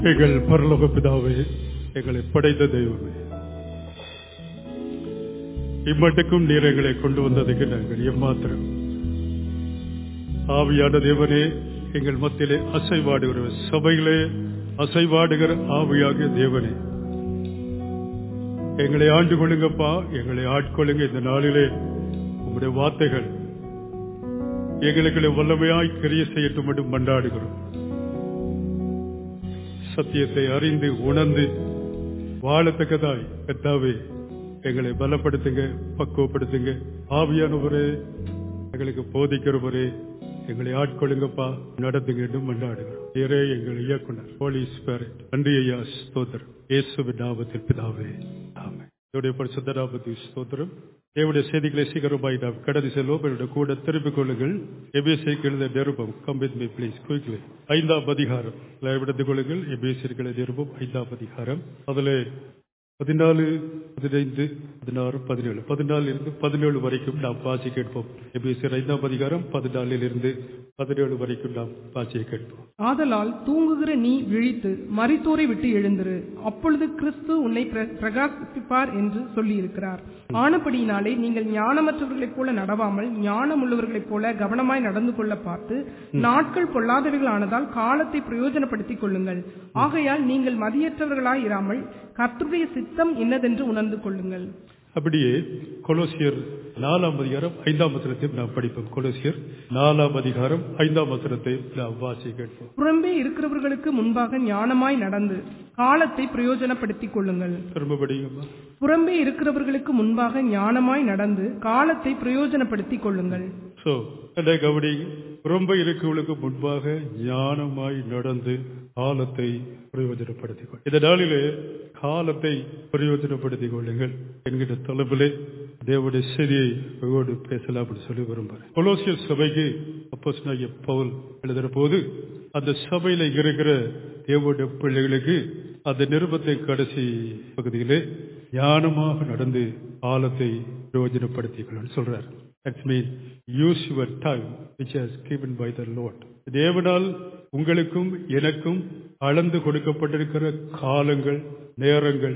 எங்கள் பரலோக பிதாவே எங்களை படைத்த தெய்வமே இம்மட்டுக்கும் நீர் எங்களை கொண்டு வந்ததுக்கு நாங்கள் எம்மாத்திரம் ஆவியான தேவனே எங்கள் மத்தியிலே அசைவாடுகிற சபைகளே அசைவாடுகிற ஆவியாகிய தேவனே எங்களை ஆண்டு கொள்ளுங்கப்பா எங்களை ஆட்கொள்ளுங்க இந்த நாளிலே உங்களுடைய வார்த்தைகள் எங்களுக்கு வல்லமையாய் கிரிய செய்யட்டும் என்று மன்றாடுகிறோம் சத்தியத்தை அறிந்து உணர்ந்து வாழத்தக்கதாய் கத்தாவே எங்களை பலப்படுத்துங்க பக்குவப்படுத்துங்க ஆவியானவரே எங்களுக்கு போதிக்கிறவரே எங்களை ஆட்கொள்ளுங்கப்பா நடத்துங்க என்று மன்றாடுகிறோம் நேரே எங்கள் இயக்குனர் ஹோலி ஸ்பிரிட் நன்றி ஐயா ஸ்தோத்திரம் இயேசுவின் நாமத்தில் பிதாவே ஆமென் என்னுடைய பரிசுத்த நாமத்தில் ஸ்தோத்திரம் தேவனுடைய செய்திகளை சீக்கிரமாய் நாம் கடந்து செல்வோம் என்னுடைய கூட திருப்பிக் கொள்ளுங்கள் எபிஎஸ்ஐக்கு எழுத நிருபம் கம்பித் மீ பிளீஸ் குயிக்லி ஐந்தாம் அதிகாரம் எடுத்துக் கொள்ளுங்கள் எபிஎஸ்ஐக்களை நிருபம் ஐந்தாம் அதிகாரம் அதுல பதினாலு பதினைந்து பதினாறு பதினேழு பதினாலில் இருந்து பதினேழு வரைக்கும் நாம் பாசி கேட்போம் எபிஎஸ்ஆர் ஐந்தாம் அதிகாரம் பதினாலில் இருந்து பதினேழு வரைக்கும் நாம் பாசியை கேட்போம் ஆதலால் தூங்குகிற நீ விழித்து மரித்தோரை விட்டு எழுந்திரு அப்பொழுது கிறிஸ்து உன்னை பிர- பிரகாசிப்பார் என்று சொல்லியிருக்கிறார் ஆனபடியினாலே நீங்கள் ஞானமற்றவர்களைப் போல நடவாமல் ஞானம் உள்ளவர்களைப் போல கவனமாய் நடந்து கொள்ள பார்த்து நாட்கள் பொல்லாதவைகள் ஆனதால் காலத்தை பிரயோஜனப்படுத்திக் கொள்ளுங்கள் ஆகையால் நீங்கள் மதியற்றவர்களாய் இராமல் கர்த்தருடைய சித்தம் இன்னதென்று உணர்ந்து கொள்ளுங்கள் அப்படியே கொலோசியர் நாலாம் அதிகாரம் ஐந்தாம் வசனத்தை நாம் படிப்போம் கொலோசியர் நாலாம் அதிகாரம் ஐந்தாம் வசனத்தை நாம் வாசி கேட்போம் புறம்பே இருக்கிறவர்களுக்கு முன்பாக ஞானமாய் நடந்து காலத்தை பிரயோஜனப்படுத்திக் கொள்ளுங்கள் திரும்ப படிங்கம்மா புறம்பே இருக்கிறவர்களுக்கு முன்பாக ஞானமாய் நடந்து காலத்தை பிரயோஜனப்படுத்திக் கொள்ளுங்கள் சோ என்ன கவனி ரொம்ப இருக்கவளுக்கு முன்பாக ஞானமாய் நடந்து காலத்தை பிரயோஜனப்படுத்திக் கொள் இந்த நாளிலே காலத்தை பிரயோஜனப்படுத்திக் கொள்ளுங்கள் என்கிற தலைப்பிலே தேவனுடைய செய்தியை உங்களோடு பேசலாம் அப்படின்னு சொல்லி விரும்புகிறேன் கொலோசியர் சபைக்கு அப்போஸ்தலனாகிய பவுல் எழுதுற போது அந்த சபையில இருக்கிற தேவனுடைய பிள்ளைகளுக்கு அந்த நிருபத்தை கடைசி பகுதியிலே ஞானமாக நடந்து காலத்தை பிரயோஜனப்படுத்திக்கணும்னு சொல்றார் that's mean use your time which has given by the lord தேவனால் உங்களுக்கும் எனக்கும் அளந்து கொடுக்கப்பட்டிருக்கிற காலங்கள் நேரங்கள்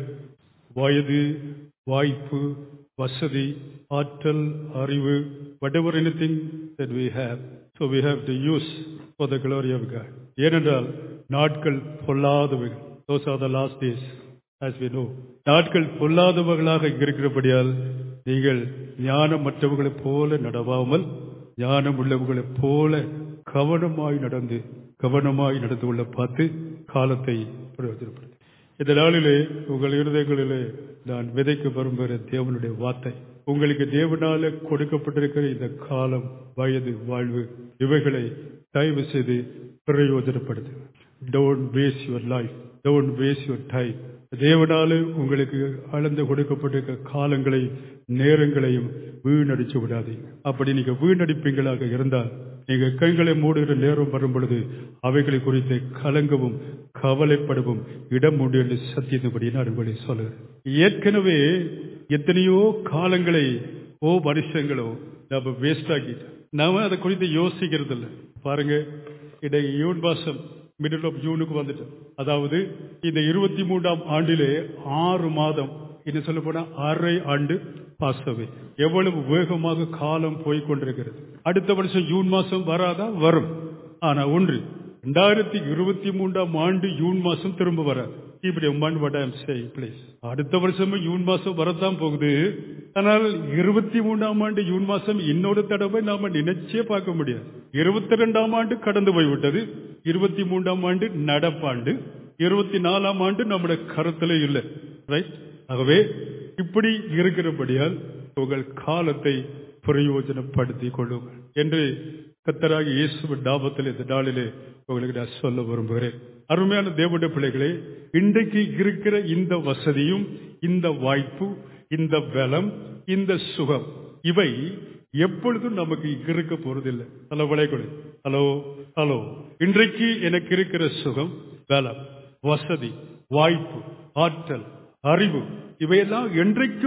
வயது வாய்ப்பு வசதி ஆற்றல் அறிவு whatever anything that we have so we have to use for the glory of God ஏனென்றால் நாட்கள் பொல்லாதவைகள் those are the last days as we know நாட்கள் பொல்லாதவர்களாக இருக்கிறபடியால் நீங்கள் ஞானமற்றவர்களைப் போல நடவாமல் ஞானம் உள்ளவர்களைப் போல கவனமாய் நடந்து கவனமாய் நடந்து கொள்ள பார்த்து காலத்தை பிரயோஜனப்படுத்தி இந்த நாளிலே உங்கள் இருதயங்களிலே நான் விதைக்க விரும்புகிற தேவனுடைய வார்த்தை உங்களுக்கு தேவனால கொடுக்கப்பட்டிருக்கிற இந்த காலம் வயது வாழ்வு இவைகளை தயவு செய்து பிரயோஜனப்படுத்து don't waste your life don't waste your time தேவனால உங்களுக்கு அளந்து கொடுக்கப்பட்டிருக்கிற காலங்களை நேரங்களையும் வீணடிச்சு விடாதீங்க அப்படி நீங்க வீணடிப்பீங்களாக இருந்தால் நீங்க கண்களை மூடுகிற நேரம் வரும் பொழுது அவைகளை குறித்து கலங்கவும் கவலைப்படவும் இடம் உண்டு என்று சத்தியத்தின்படி நான் உங்களை சொல்லுகிறேன் ஏற்கனவே எத்தனையோ காலங்களை ஓ வருஷங்களோ நம்ம வேஸ்ட் ஆக்கிட்டோம் நாம அதை குறித்து யோசிக்கிறது இல்லை பாருங்க இன்றைக்கு யூன் மாசம் மிடில் ஆஃப் ஜூனுக்கு வந்துட்டோம் அதாவது இந்த இருபத்தி மூன்றாம் ஆண்டிலே ஆறு மாதம் என்ன சொல்ல போனா அரை ஆண்டு பாசவே எவ்வளவு வேகமாக காலம் போய் கொண்டிருக்கிறது அடுத்த வருஷம் ஜூன் மாசம் வராதா வரும் ஆனா ஒன்று ரெண்டாயிரத்தி இருபத்தி மூன்றாம் ஆண்டு ஜூன் மாசம் திரும்ப வராது இப்படி உமான் what I am saying please அடுத்த வருஷமும் ஜூன் மாசம் வரத்தான் போகுது ஆனால் இருபத்தி மூன்றாம் ஆண்டு ஜூன் மாசம் இன்னொரு தடவை நாம நினைச்சே பார்க்க முடியாது இருபத்தி ரெண்டாம் ஆண்டு கடந்து போய்விட்டது இருபத்தி மூன்றாம் ஆண்டு நடப்பாண்டு இருபத்தி நாலாம் ஆண்டு நம்முடைய கருத்துல இல்லை ரைட் ஆகவே இப்படி இருக்கிறபடியால் உங்கள் காலத்தை பிரயோஜனப்படுத்திக் கொள்ளுங்கள் என்று கத்தராகி இயேசுவின் நாமத்தில் இந்த நாளிலே உங்களுக்கு நான் சொல்ல விரும்புகிறேன் அருமையான தேவனுடைய பிள்ளைகளே இன்றைக்கு இருக்கிற இந்த வசதியும் இந்த வாய்ப்பு இந்த பலம் இந்த சுகம் இவை எப்பொழுதும் நமக்கு இருக்க போறதில்லை ஹலோ விளைகுடு ஹலோ ஹலோ இன்றைக்கு எனக்கு இருக்கிற சுகம் பலம் வசதி வாய்ப்பு ஆற்றல் அறிவு இவையெல்லாம் என்றைக்கும்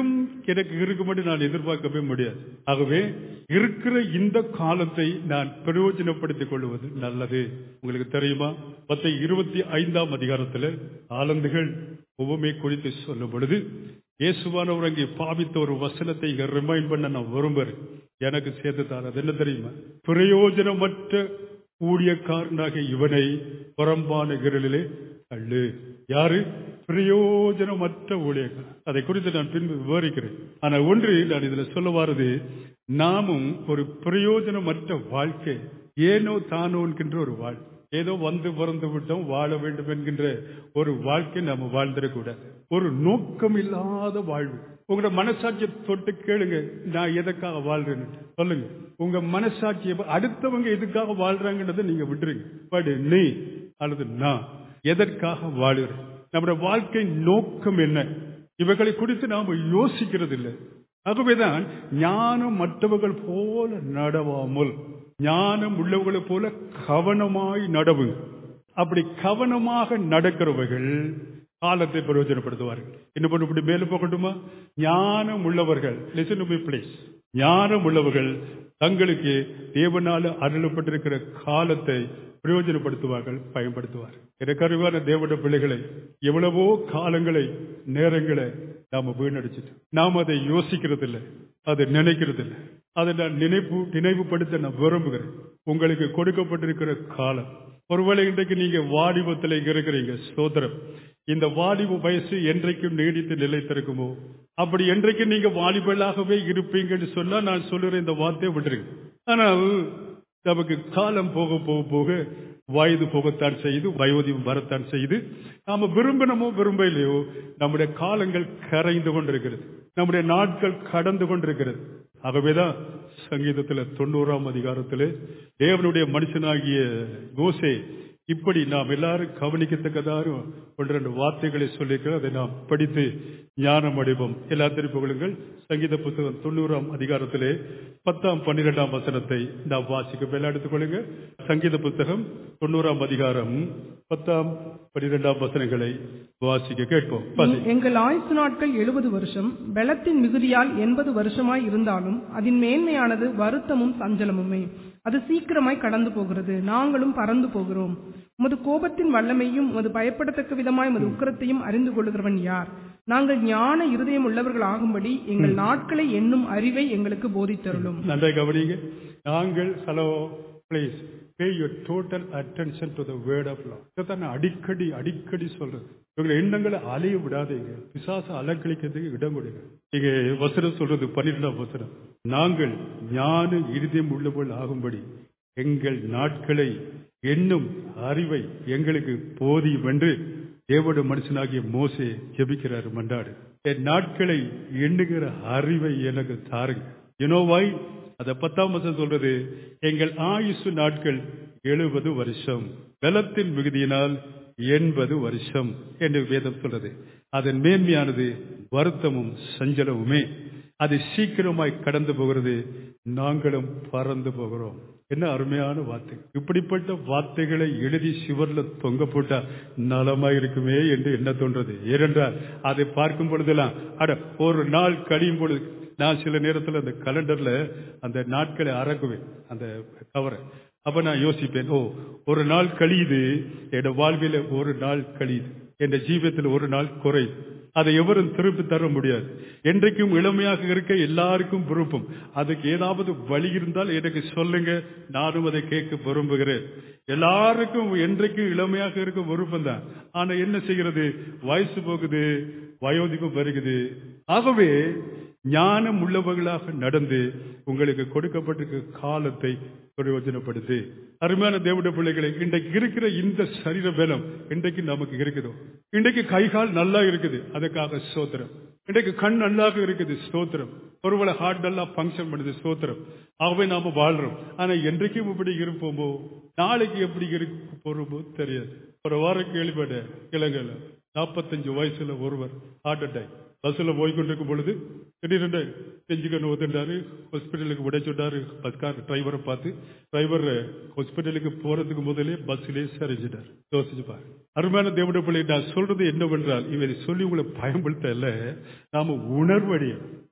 எனக்கு இருக்கும்படி நான் எதிர்பார்க்கவே முடியாது ஆகவே இருக்கிற இந்த காலத்தை நான் பிரயோஜனப்படுத்திக் கொள்வது நல்லது உங்களுக்கு தெரியுமா பத்து இருபத்தி ஐந்தாம் அதிகாரத்தில் ஆலந்துகள் உவமை குறித்து சொல்லும் பொழுது இயேசுவானவர் அங்கே பாவித்த ஒரு வசனத்தை இங்க ரிமைண்ட் பண்ண நான் விரும்புறேன் எனக்கு சேர்த்து தார் அது என்ன தெரியுமா பிரயோஜனமற்ற ஊழியக்காரனாக இவனை புறம்பான கிரலிலே தள்ளு யாரு பிரயோஜனமற்ற ஊழியக்காரன் அதை குறித்து நான் பின்பு விவரிக்கிறேன் ஆனால் ஒன்று நான் இதுல சொல்ல வாரது நாமும் ஒரு பிரயோஜனமற்ற வாழ்க்கை ஏனோ தானோ என்கின்ற ஒரு வாழ் ஏதோ வந்து பிறந்து விட்டோம் வாழ வேண்டும் என்கின்ற ஒரு வாழ்க்கை நாம வாழ்ந்துடக்கூடாது ஒரு நோக்கம் இல்லாத வாழ்வு உங்களோட மனசாட்சியை தொட்டு கேளுங்க நான் எதற்காக வாழ்றேன்னு சொல்லுங்க உங்க மனசாட்சியை அடுத்தவங்க எதுக்காக வாழ்றாங்கன்றதை நீங்க விட்டுருங்க பட் நீ அல்லது நான் எதற்காக வாழுறேன் நம்முடைய வாழ்க்கை நோக்கம் என்ன இவைகளை குறித்து நாம யோசிக்கிறது இல்லை ஆகவேதான் ஞானம் மற்றவர்கள் போல நடவாமல் ஞானம் உள்ளவர்களைப் போல கவனமாய் நடவுங்க அப்படி கவனமாக நடக்கிறவர்கள் காலத்தை பிரயோஜனப்படுத்துவார்கள் இன்னும் பண்ண இப்படி மேலும் போகட்டுமா ஞானம் உள்ளவர்கள் லிசன் டு பிளேஸ் ஞானம் உள்ளவர்கள் தங்களுக்கு தேவனால அருளப்பட்டிருக்கிற காலத்தை பிரயோஜனப்படுத்துவார்கள் பயன்படுத்துவார்கள் எனக்கு அறிவான தேவட பிள்ளைகளை எவ்வளவோ காலங்களை நேரங்களை நாம வீணடிச்சிட்டு நாம் அதை யோசிக்கிறது இல்லை அதை நினைக்கிறது இல்லை அதை நான் நினைப்பு நினைவுபடுத்த நான் விரும்புகிறேன் உங்களுக்கு கொடுக்கப்பட்டிருக்கிற காலம் ஒருவேளை இன்றைக்கு நீங்க வாடிபத்தில் இருக்கிறீங்க சோதரம் இந்த வாலிப வயசு என்றைக்கும் நீடித்து நிலைத்திருக்குமோ அப்படி என்றைக்கு நீங்க வாலிபலாகவே இருப்பீங்கன்னு சொன்னா நான் சொல்லுற இந்த வார்த்தையை விட்டுருங்க ஆனால் நமக்கு காலம் போக போக போக வயது போகத்தான் செய்து வயோதியம் வரத்தான் செய்து நாம விரும்பினமோ விரும்ப இல்லையோ நம்முடைய காலங்கள் கரைந்து கொண்டிருக்கிறது நம்முடைய நாட்கள் கடந்து கொண்டிருக்கிறது ஆகவேதான் சங்கீதத்துல தொண்ணூறாம் அதிகாரத்திலே தேவனுடைய மனுஷனாகிய கோசே இப்படி நாம் எல்லாரும் கவனிக்கத்தக்கதாரு ஒன்று ரெண்டு வார்த்தைகளை சொல்லியிருக்கிறோம் அதை நாம் படித்து ஞானம் அடைவோம் எல்லா திருப்புகளுங்கள் சங்கீத புத்தகம் தொண்ணூறாம் அதிகாரத்திலே பத்தாம் பன்னிரெண்டாம் வசனத்தை நாம் வாசிக்க மேல எடுத்துக்கொள்ளுங்க சங்கீத புத்தகம் தொண்ணூறாம் அதிகாரம் பத்தாம் பன்னிரெண்டாம் வசனங்களை வாசிக்க கேட்போம் வாசி. எங்கள் ஆயுசு நாட்கள் எழுபது வருஷம் பலத்தின் மிகுதியால் எண்பது வருஷமாய் இருந்தாலும் அதன் மேன்மையானது வருத்தமும் சஞ்சலமுமே அது சீக்கிரமாய் கடந்து போகிறது நாங்களும் பறந்து போகிறோம் உமது கோபத்தின் வல்லமையும் உமது பயப்படத்தக்க விதமாய் உமது உக்கிரத்தையும் அறிந்து கொள்கிறவன் யார் நாங்கள் ஞான இருதயம் உள்ளவர்கள் ஆகும்படி எங்கள் நாட்களை எண்ணும் அறிவை எங்களுக்கு போதித்தருளும் நன்றாக கவனிங்க நாங்கள் hello please pay your total attention to the word of law இதைத்தான் நான் அடிக்கடி அடிக்கடி சொல்றது உங்களை எண்ணங்களை அலைய விடாதீங்க பிசாச அலக்களிக்கிறதுக்கு இடம் கொடுங்க இங்க வசனம் சொல்றது பன்னிரெண்டாம் வசனம் நாங்கள் ஞான இருதயம் உள்ளவள் ஆகும்படி எங்கள் நாட்களை எண்ணும் அறிவை எங்களுக்கு போதியும் என்று தேவட மனுஷனாகிய மோசே ஜெபிக்கிறார் மண்டாடு என் நாட்களை எண்ணுகிற அறிவை எனக்கு தாருங்க யுனோவாய் அத பத்தாம் வருஷம் சொல்றது எங்கள் ஆயுசு நாட்கள் எழுபது வருஷம் பலத்தின் மிகுதியினால் எண்பது வருஷம் என்று வேதம் சொல்றது அதன் மேன்மையானது வருத்தமும் சஞ்சலமுமே அது சீக்கிரமாய் கடந்து போகிறது நாங்களும் பறந்து போகிறோம் என்ன அருமையான வார்த்தை இப்படிப்பட்ட வார்த்தைகளை எழுதி சிவர்ல தொங்க போட்டா நலமா இருக்குமே என்று என்ன தோன்றது ஏனென்றால் அதை பார்க்கும் பொழுதெல்லாம் அட ஒரு நாள் கழியும் பொழுது நான் சில நேரத்தில் அந்த கலண்டர்ல அந்த நாட்களை அறக்குவேன் அந்த கவரை அப்ப நான் யோசிப்பேன் ஓ ஒரு நாள் கழியுது என் வாழ்வில ஒரு நாள் கழியுது என் ஜீவியத்தில் ஒரு நாள் குறையுது அதை எவரும் திருப்பி தர முடியாது என்றைக்கும் இளமையாக இருக்க எல்லாருக்கும் விருப்பம் அதுக்கு ஏதாவது வழி இருந்தால் எனக்கு சொல்லுங்க நானும் அதை கேட்க விரும்புகிறேன் எல்லாருக்கும் என்றைக்கும் இளமையாக இருக்க விருப்பம் தான் ஆனா என்ன செய்கிறது வயசு போகுது வயோதிபம் வருகுது ஆகவே ஞானம் உள்ளவர்களாக நடந்து உங்களுக்கு கொடுக்கப்பட்டிருக்க காலத்தை பிரயோஜனப்படுத்து அருமையான தேவட பிள்ளைகளை இன்றைக்கு இருக்கிற இந்த சரீர பலம் இன்றைக்கு நமக்கு இருக்குது இன்றைக்கு கை கால் நல்லா இருக்குது அதுக்காக சோத்திரம் இன்றைக்கு கண் நல்லாக இருக்குது ஸ்தோத்திரம் ஒருவேளை ஹார்ட் நல்லா ஃபங்க்ஷன் பண்ணுது ஸ்தோத்திரம் ஆகவே நாம வாழ்றோம் ஆனா என்றைக்கும் இப்படி இருப்போமோ நாளைக்கு எப்படி இருக்க போறோமோ தெரியாது ஒரு வாரம் கேள்விப்பட்டேன் இலங்கையில நாற்பத்தஞ்சு வயசுல ஒருவர் ஹார்ட் அட்டாக் பஸ்ல போய் கொண்டிருக்கும் பொழுது திடீரென்று செஞ்சுக்கணும் ஒத்துட்டாரு ஹாஸ்பிட்டலுக்கு விட சொன்னாரு பஸ்கார் டிரைவரை பார்த்து டிரைவர் ஹாஸ்பிட்டலுக்கு போறதுக்கு முதலே பஸ்ஸிலே சரிஞ்சிட்டார் யோசிச்சு பாரு அருமையான தேவட பிள்ளை நான் சொல்றது என்னவென்றால் இவரை சொல்லி உங்களை பயன்படுத்த இல்ல நாம உணர்வடைய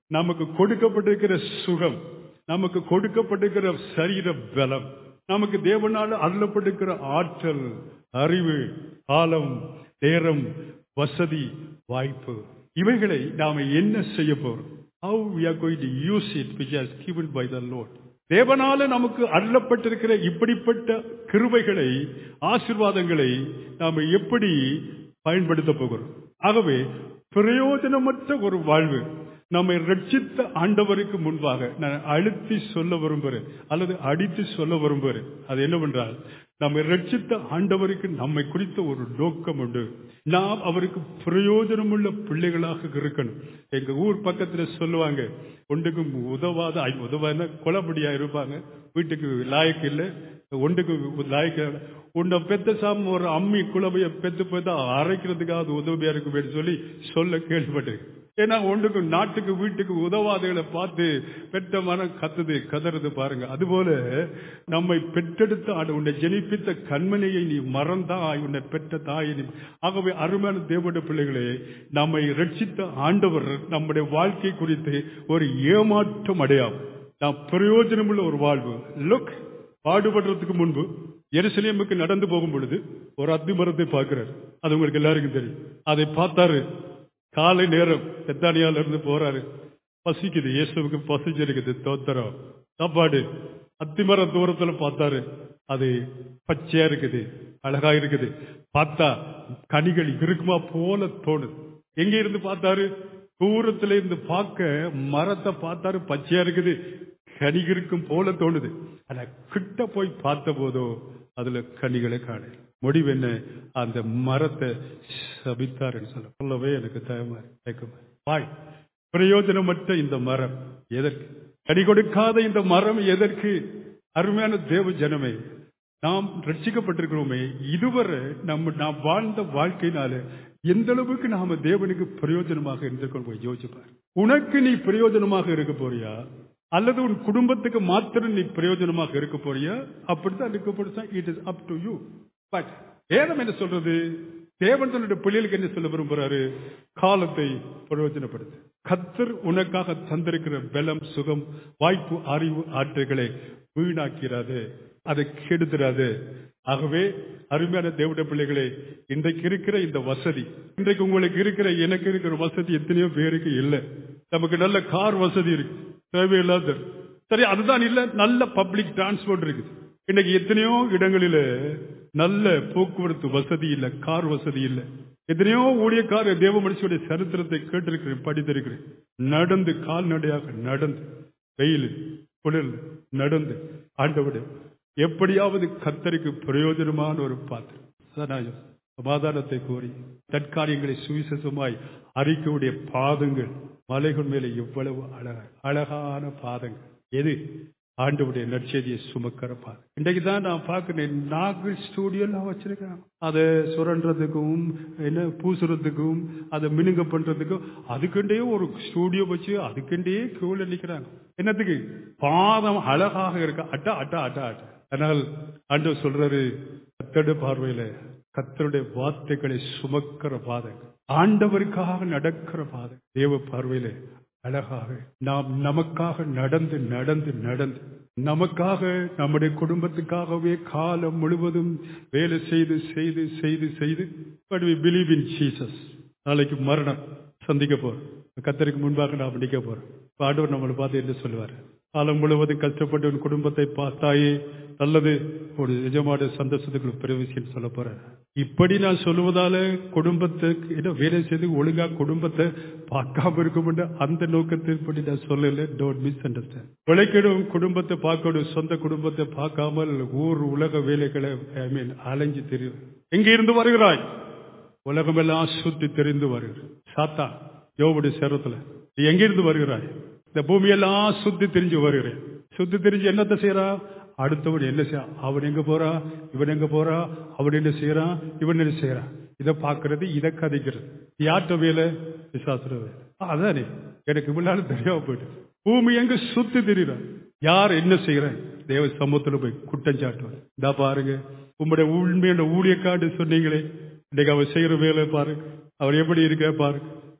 நமக்கு கொடுக்கப்பட்டிருக்கிற சுகம் நமக்கு கொடுக்கப்பட்டிருக்கிற சரீர பலம் நமக்கு தேவனால் அருளப்பட்டிருக்கிற ஆற்றல் அறிவு காலம் நேரம் வசதி வாய்ப்பு இவைகளை நாம என்ன செய்ய போறோம் how we are going to use it which has given by the lord தேவனால நமக்கு அருளப்பட்டிருக்கிற இப்படிப்பட்ட கிருபைகளை ஆசிர்வாதங்களை நாம எப்படி பயன்படுத்த போகிறோம் ஆகவே பிரயோஜனமற்ற ஒரு வாழ்வு நம்மை ரட்சித்த ஆண்டவருக்கு முன்பாக நான் அழுத்தி சொல்ல விரும்புகிறேன் அல்லது அடித்து சொல்ல விரும்புகிறேன் அது என்னவென்றால் நம்மை ரட்சித்த ஆண்டவருக்கு நம்மை குறித்த ஒரு நோக்கம் உண்டு நாம் அவருக்கு பிரயோஜனமுள்ள பிள்ளைகளாக இருக்கணும் எங்க ஊர் பக்கத்துல சொல்லுவாங்க ஒன்றுக்கும் உதவாத ஐ, உதவாத குளப்படியா இருப்பாங்க வீட்டுக்கு லாயக்கு இல்லை ஒன்றுக்கு லாயக்கு உன்னை பெத்த சாம ஒரு அம்மி குழவைய பெத்து பெத்து அரைக்கிறதுக்காவது உதவியா இருக்கும் சொல்லி சொல்ல கேள்விப்பட்டிருக்கேன் ஏன்னா ஒன்றுக்கு நாட்டுக்கு வீட்டுக்கு உதவாதைகளை பார்த்து பெற்ற மனம் கத்துது கதறது பாருங்க அதுபோல நம்மை பெற்றெடுத்த ஆண்டு உன்னை ஜெனிப்பித்த கண்மனையை நீ மறந்தாய் உன்னை பெற்ற தாயை நீ ஆகவே அருமையான தேவனுடைய பிள்ளைகளே நம்மை ரட்சித்த ஆண்டவர் நம்முடைய வாழ்க்கை குறித்து ஒரு ஏமாற்றம் அடையாம் நாம் பிரயோஜனமுள்ள ஒரு வாழ்வு லுக் பாடுபடுறதுக்கு முன்பு எருசலேமுக்கு நடந்து போகும் பொழுது ஒரு அத்தி மரத்தை பார்க்கிறார் அது உங்களுக்கு எல்லாருக்கும் தெரியும் அதை பார்த்தாரு காலை நேரம் பெத்தானியால இருந்து போறாரு பசிக்குது இயேசுவுக்கு பசிச்சிருக்குது தோத்திரம் சாப்பாடு அத்திமரம் தூரத்துல பார்த்தாரு அது பச்சையா இருக்குது அழகா இருக்குது பார்த்தா கனிகள் இருக்குமா போல தோணுது எங்க இருந்து பார்த்தாரு தூரத்துல இருந்து பார்க்க மரத்தை பார்த்தாரு பச்சையா இருக்குது கனி இருக்கும் போல தோணுது ஆனா கிட்ட போய் பார்த்த போதோ அதுல கனிகளை காண முடிவு என்ன அந்த மரத்தை சபித்தாருன்னு சொல்ல சொல்லவே எனக்கு தயமா கேட்குமா வாய் பிரயோஜனமற்ற இந்த மரம் எதற்கு கனி கொடுக்காத இந்த மரம் எதற்கு அருமையான தேவ ஜனமே நாம் ரட்சிக்கப்பட்டிருக்கிறோமே இதுவரை நம்ம நாம் வாழ்ந்த வாழ்க்கையினால எந்த அளவுக்கு நாம தேவனுக்கு பிரயோஜனமாக இருந்திருக்கோம் போய் யோசிப்பார் உனக்கு நீ பிரயோஜனமாக இருக்க போறியா அல்லது உன் குடும்பத்துக்கு மாத்திரம் நீ பிரயோஜனமாக இருக்க போறியா அப்படித்தான் இருக்க it is up to you but வேதம் என்ன சொல்றது தேவன் தன்னுடைய பிள்ளைகளுக்கு என்ன சொல்ல விரும்புறாரு காலத்தை பிரயோஜனப்படுத்து கத்தர் உனக்காக தந்திருக்கிற பலம் சுகம் வாய்ப்பு அறிவு ஆற்றல்களை வீணாக்கிறாது அதை கெடுத்துறாது ஆகவே அருமையான தேவட பிள்ளைகளே இன்றைக்கு இருக்கிற இந்த வசதி இன்றைக்கு உங்களுக்கு இருக்கிற எனக்கு இருக்கிற வசதி எத்தனையோ பேருக்கு இல்லை நமக்கு நல்ல கார் வசதி இருக்கு தேவையில்லாத சரி அதுதான் இல்ல நல்ல பப்ளிக் டிரான்ஸ்போர்ட் இருக்குது இன்னைக்கு எத்தனையோ இடங்களில நல்ல போக்குவரத்து வசதி இல்ல கார் வசதி இல்ல எத்தனையோ ஊழியக்கார தேவ மனுஷனுடைய சரித்திரத்தை கேட்டிருக்கிறேன் படித்திருக்கிறேன் நடந்து கால்நடையாக நடந்து வெயில் குளிர் நடந்து ஆண்டவிட எப்படியாவது கத்தருக்கு பிரயோஜனமான ஒரு பாத்திரம் அதான் சமாதானத்தை கோரி தற்காரியங்களை சுவிசேஷமாய் அறிக்கையுடைய பாதங்கள் மலைகள் மேலே எவ்வளவு அழகா அழகான பாதங்கள் எது ஆண்டவுடைய நற்செய்தியை சுமக்கிற பாதம் இன்றைக்கு தான் நான் பார்க்கிறேன் நாகல் ஸ்டூடியோலாம் வச்சிருக்காங்க அதை சுரண்டுறதுக்கும் என்ன பூசுறதுக்கும் அதை மினுங்க பண்றதுக்கும் அதுக்குண்டே ஒரு ஸ்டூடியோ வச்சு அதுக்குண்டே கியூல நிக்கிறாங்க என்னத்துக்கு பாதம் அழகாக இருக்க அட்டா அட்டா அட்டா அட்டா ஆனால் ஆண்டவர் சொல்றாரு கத்தடு பார்வையில கத்தருடைய வார்த்தைகளை சுமக்கிற பாதங்கள் ஆண்டவருக்காக நடக்கிற பாதை தேவ பார்வையில அழகாக நாம் நமக்காக நடந்து நடந்து நடந்து நமக்காக நம்முடைய குடும்பத்துக்காகவே காலம் முழுவதும் வேலை செய்து செய்து செய்து செய்து but we believe in Jesus நாளைக்கு மரணம் சந்திக்க போறோம் கத்தருக்கு முன்பாக நாம் நிற்க போறோம் ஆண்டவர் நம்மளை பார்த்து என்ன சொல்லுவார் காலம் முழுவதும் கஷ்டப்பட்டு உன் குடும்பத்தை பார்த்தாயே நல்லது ஒரு எஜமான சந்தோஷத்துக்கு பிரவேசின்னு சொல்ல போறேன் இப்படி நான் சொல்லுவதால குடும்பத்தை என்ன வேலை செய்து ஒழுங்கா குடும்பத்தை பார்க்காம இருக்கும் அந்த நோக்கத்தின்படி நான் சொல்லல டோன்ட் மிஸ் அண்டர்ஸ்டாண்ட் உழைக்கணும் குடும்பத்தை பார்க்கணும் சொந்த குடும்பத்தை பார்க்காமல் ஊர் உலக வேலைகளை ஐ மீன் அலைஞ்சு தெரியும் எங்க இருந்து வருகிறாய் உலகமெல்லாம் சுத்தி தெரிந்து வருகிறார் சாத்தா யோபுடைய சேரத்துல நீ எங்கிருந்து வருகிறாய் இந்த பூமியெல்லாம் சுத்தி தெரிஞ்சு வருகிறேன் சுத்தி தெரிஞ்சு என்னத்தை செய்யறான் அடுத்தவன் என்ன செய்ய அவன் எங்க போறா இவன் எங்க போறா அவன் என்ன செய்யறான் இவன் என்ன செய்யறான் இதை பாக்குறது இதை கதைக்கிறது யார்கிட்ட வேலை விசாசுற வேலை அதானே எனக்கு முன்னால தெரியாம போயிட்டு பூமி எங்க சுத்தி தெரியுறான் யார் என்ன செய்யறேன் தேவ சமூகத்துல போய் குற்றம் சாட்டுவார் இதா பாருங்க உங்களுடைய உண்மையான ஊழியக்காடு சொன்னீங்களே இன்னைக்கு அவர் செய்யற வேலை பாருங்க அவர் எப்படி இருக்க பாருங்க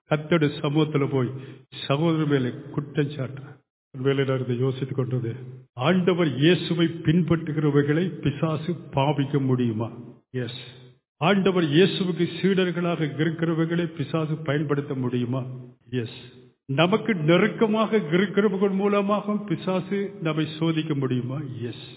கத்தோட சமூகத்துல போய் சகோதரர் மேலே குற்றம் சாட்டுறான் ஒருவேளை நான் இதை யோசித்துக் கொண்டது ஆண்டவர் இயேசுவை பின்பற்றுகிறவர்களை பிசாசு பாவிக்க முடியுமா எஸ் ஆண்டவர் இயேசுவுக்கு சீடர்களாக இருக்கிறவர்களை பிசாசு பயன்படுத்த முடியுமா எஸ் நமக்கு நெருக்கமாக இருக்கிறவர்கள் மூலமாக பிசாசு நம்மை சோதிக்க முடியுமா எஸ்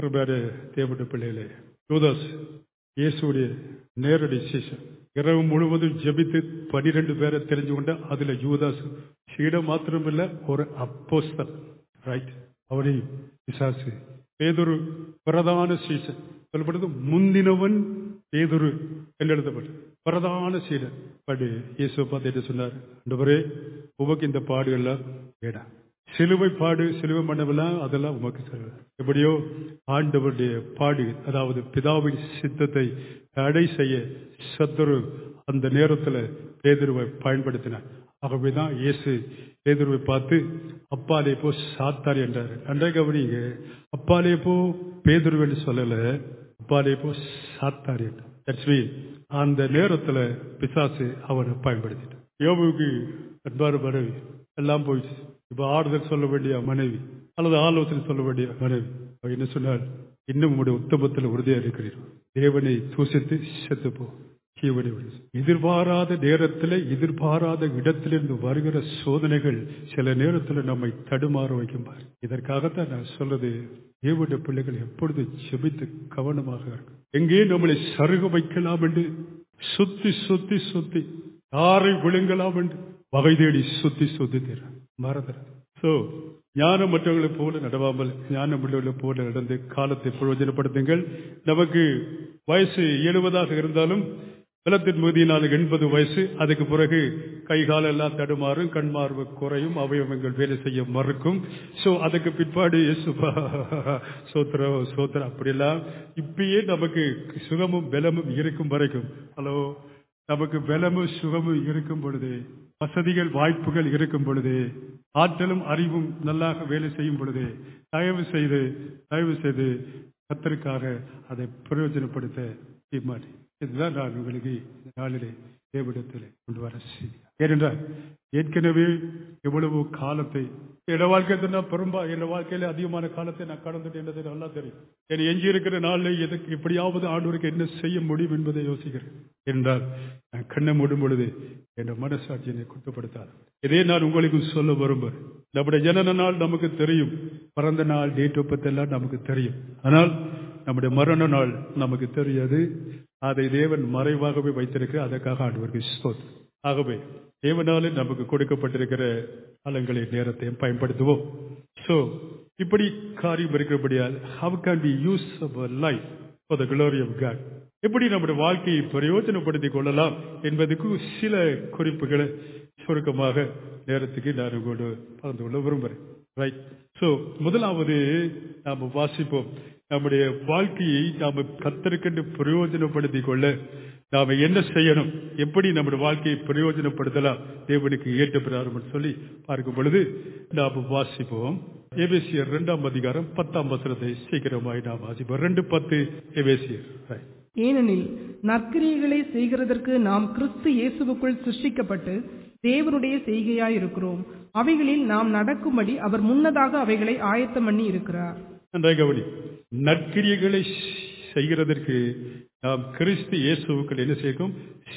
தேவட பிள்ளைகளே யோதாஸ் இயேசுடைய நேரடி சீசன் இரவு முழுவதும் ஜெபித்து பனிரெண்டு பேரை தெரிஞ்சு கொண்ட அதுல யூதாஸ் சீடம் மாத்திரமில்ல ஒரு அப்போஸ்தல் ரைட் அவனை பிசாசு பேதொரு பிரதான சீசன் சொல்லப்படுது முந்தினவன் பேதுரு என்று எழுதப்பட்டு பிரதான சீடன் படி இயேசு பார்த்து என்ன சொன்னார் ஆண்டவரே உமக்கு இந்த பாடுகள்லாம் வேண்டாம் சிலுவை பாடு சிலுவை மண்டபெல்லாம் அதெல்லாம் உமக்கு செல்வ எப்படியோ ஆண்டவருடைய பாடு அதாவது பிதாவின் சித்தத்தை தடை செய்ய சத்துரு அந்த நேரத்தில் பேதுருவை பயன்படுத்தினார் ஆகவேதான் இயேசு பேதுருவை பார்த்து அப்பாலே போ சாத்தார் என்றார் அன்றை கவனிங்க அப்பாலே போ பேதுருவென்று சொல்லல அப்பாலே போ சாத்தார் என்றார் That's mean, அந்த நேரத்துல பிசாசு அவனை பயன்படுத்திட்டான் யோபுக்கு அன்பான மனைவி எல்லாம் போயிடுச்சு இப்ப ஆறுதல் சொல்ல வேண்டிய மனைவி அல்லது ஆலோசனை சொல்ல வேண்டிய மனைவி அவ என்ன சொன்னால் இன்னும் உங்களுடைய உத்தமத்தில் உறுதியா இருக்கிறீர்கள் தேவனை தூசித்து செத்து போ ஜீவனை விடு. எதிர்பாராத நேரத்தில் எதிர்பாராத இடத்திலிருந்து வருகிற சோதனைகள் சில நேரத்தில் நம்மை தடுமாற வைக்கும் பாரு. இதற்காகத்தான் நான் சொல்றது தேவனுடைய பிள்ளைகள் எப்பொழுது செபித்து கவனமாக இருக்கும் எங்கே நம்மளை சருக வைக்கலாம் என்று சுத்தி சுத்தி சுத்தி யாரை விழுங்கலாம் என்று வகை தேடி சுத்தி சுத்தி தர மறந்துற சோ ஞானம் மற்றவர்களைப் போல நடவாமல் ஞானம் உள்ளவர்களைப் போல நடந்து காலத்தை பிரயோஜனப்படுத்துங்கள் நமக்கு வயசு எழுபதாக இருந்தாலும் பலத்தின் மிகுதியினால் எண்பது வயசு அதுக்கு பிறகு கை கால் எல்லாம் தடுமாறும் கண்மார்பு குறையும் அவயவங்கள் வேலை செய்ய மறுக்கும் சோ அதுக்கு பிற்பாடு இயேசுப்பா சோத்திரம் சோத்திரம் அப்படியெல்லாம் இப்பயே நமக்கு சுகமும் பலமும் இருக்கும் வரைக்கும் ஹலோ நமக்கு பலமும் சுகமும் இருக்கும் பொழுது வசதிகள் வாய்ப்புகள் இருக்கும் பொழுது ஆற்றலும் அறிவும் நல்லாக வேலை செய்யும் பொழுது தயவு செய்து தயவு செய்து கத்தருக்காக அதை பிரயோஜனப்படுத்த தீர்மானி இதுதான் நான் உங்களுக்கு இந்த நாளிலே தேவடத்தில் கொண்டு வர செய்தி ஏனென்றால் ஏற்கனவே எவ்வளவு காலத்தை என் வாழ்க்கை நான் பெரும்பா என் வாழ்க்கையில அதிகமான காலத்தை நான் கடந்துட்டு என்னது நல்லா தெரியும் என் எஞ்சி இருக்கிற நாளில் எதுக்கு எப்படியாவது ஆண்டவருக்கு என்ன செய்ய முடியும் என்பதை யோசிக்கிறேன் என்றால் நான் கண்ணை மூடும் பொழுது என் மனசாட்சி என்னை குற்றப்படுத்தாது இதே நான் உங்களுக்கு சொல்ல விரும்புகிறேன் நம்முடைய ஜனன நாள் நமக்கு தெரியும் பிறந்த நாள் டேட் ஒப்பத்தெல்லாம் நமக்கு தெரியும் ஆனால் நம்முடைய மரண நாள் நமக்கு தெரியாது அதை தேவன் மறைவாகவே வைத்திருக்க அதற்காக ஆண்டவருக்கு ஸ்தோத்திரம் ஆகவே தேவனாலே நமக்கு கொடுக்கப்பட்டிருக்கிற காலங்களின் நேரத்தையும் பயன்படுத்துவோம் சோ இப்படி காரியம் இருக்கிறபடியால் how can be use our life for the glory of God எப்படி நம்முடைய வாழ்க்கையை பிரயோஜனப்படுத்திக் கொள்ளலாம் என்பதுக்கு சில குறிப்புகளை சுருக்கமாக நேரத்துக்கு நான் உங்களோடு பகிர்ந்து கொள்ள விரும்புகிறேன் ரைட் சோ முதலாவது நாம் வாசிப்போம் நம்முடைய வாழ்க்கையை நாம் கத்தருக்கென்று பிரயோஜனப்படுத்திக் கொள்ள நாம என்ன செய்யணும் எப்படி நம்முடைய வாழ்க்கையை பிரயோஜனப்படுத்தலாம் தேவனுக்கு ஏற்ற பிரகாரம் சொல்லி பார்க்கும் பொழுது நாம் வாசிப்போம் எபேசியர் இரண்டாம் அதிகாரம் பத்தாம் வசனத்தை சீக்கிரமாய் நாம் வாசிப்போம் ரெண்டு பத்து எபேசியர் Right. ஏனெனில் நற்கிரியைகளை செய்கிறதற்கு நாம் கிறிஸ்து இயேசுவுக்குள் சிருஷ்டிக்கப்பட்டு தேவனுடைய செய்கையாயிருக்கிறோம் அவைகளில் நாம் நடக்கும்படி அவர் முன்னதாக அவைகளை ஆயத்தம் பண்ணி இருக்கிறார் நன்றாக கவனி நற்கிரியைகளை செய்கிறதற்கு நாம் கிறிஸ்து இயேசுவுக்குள் என்ன செய்யும்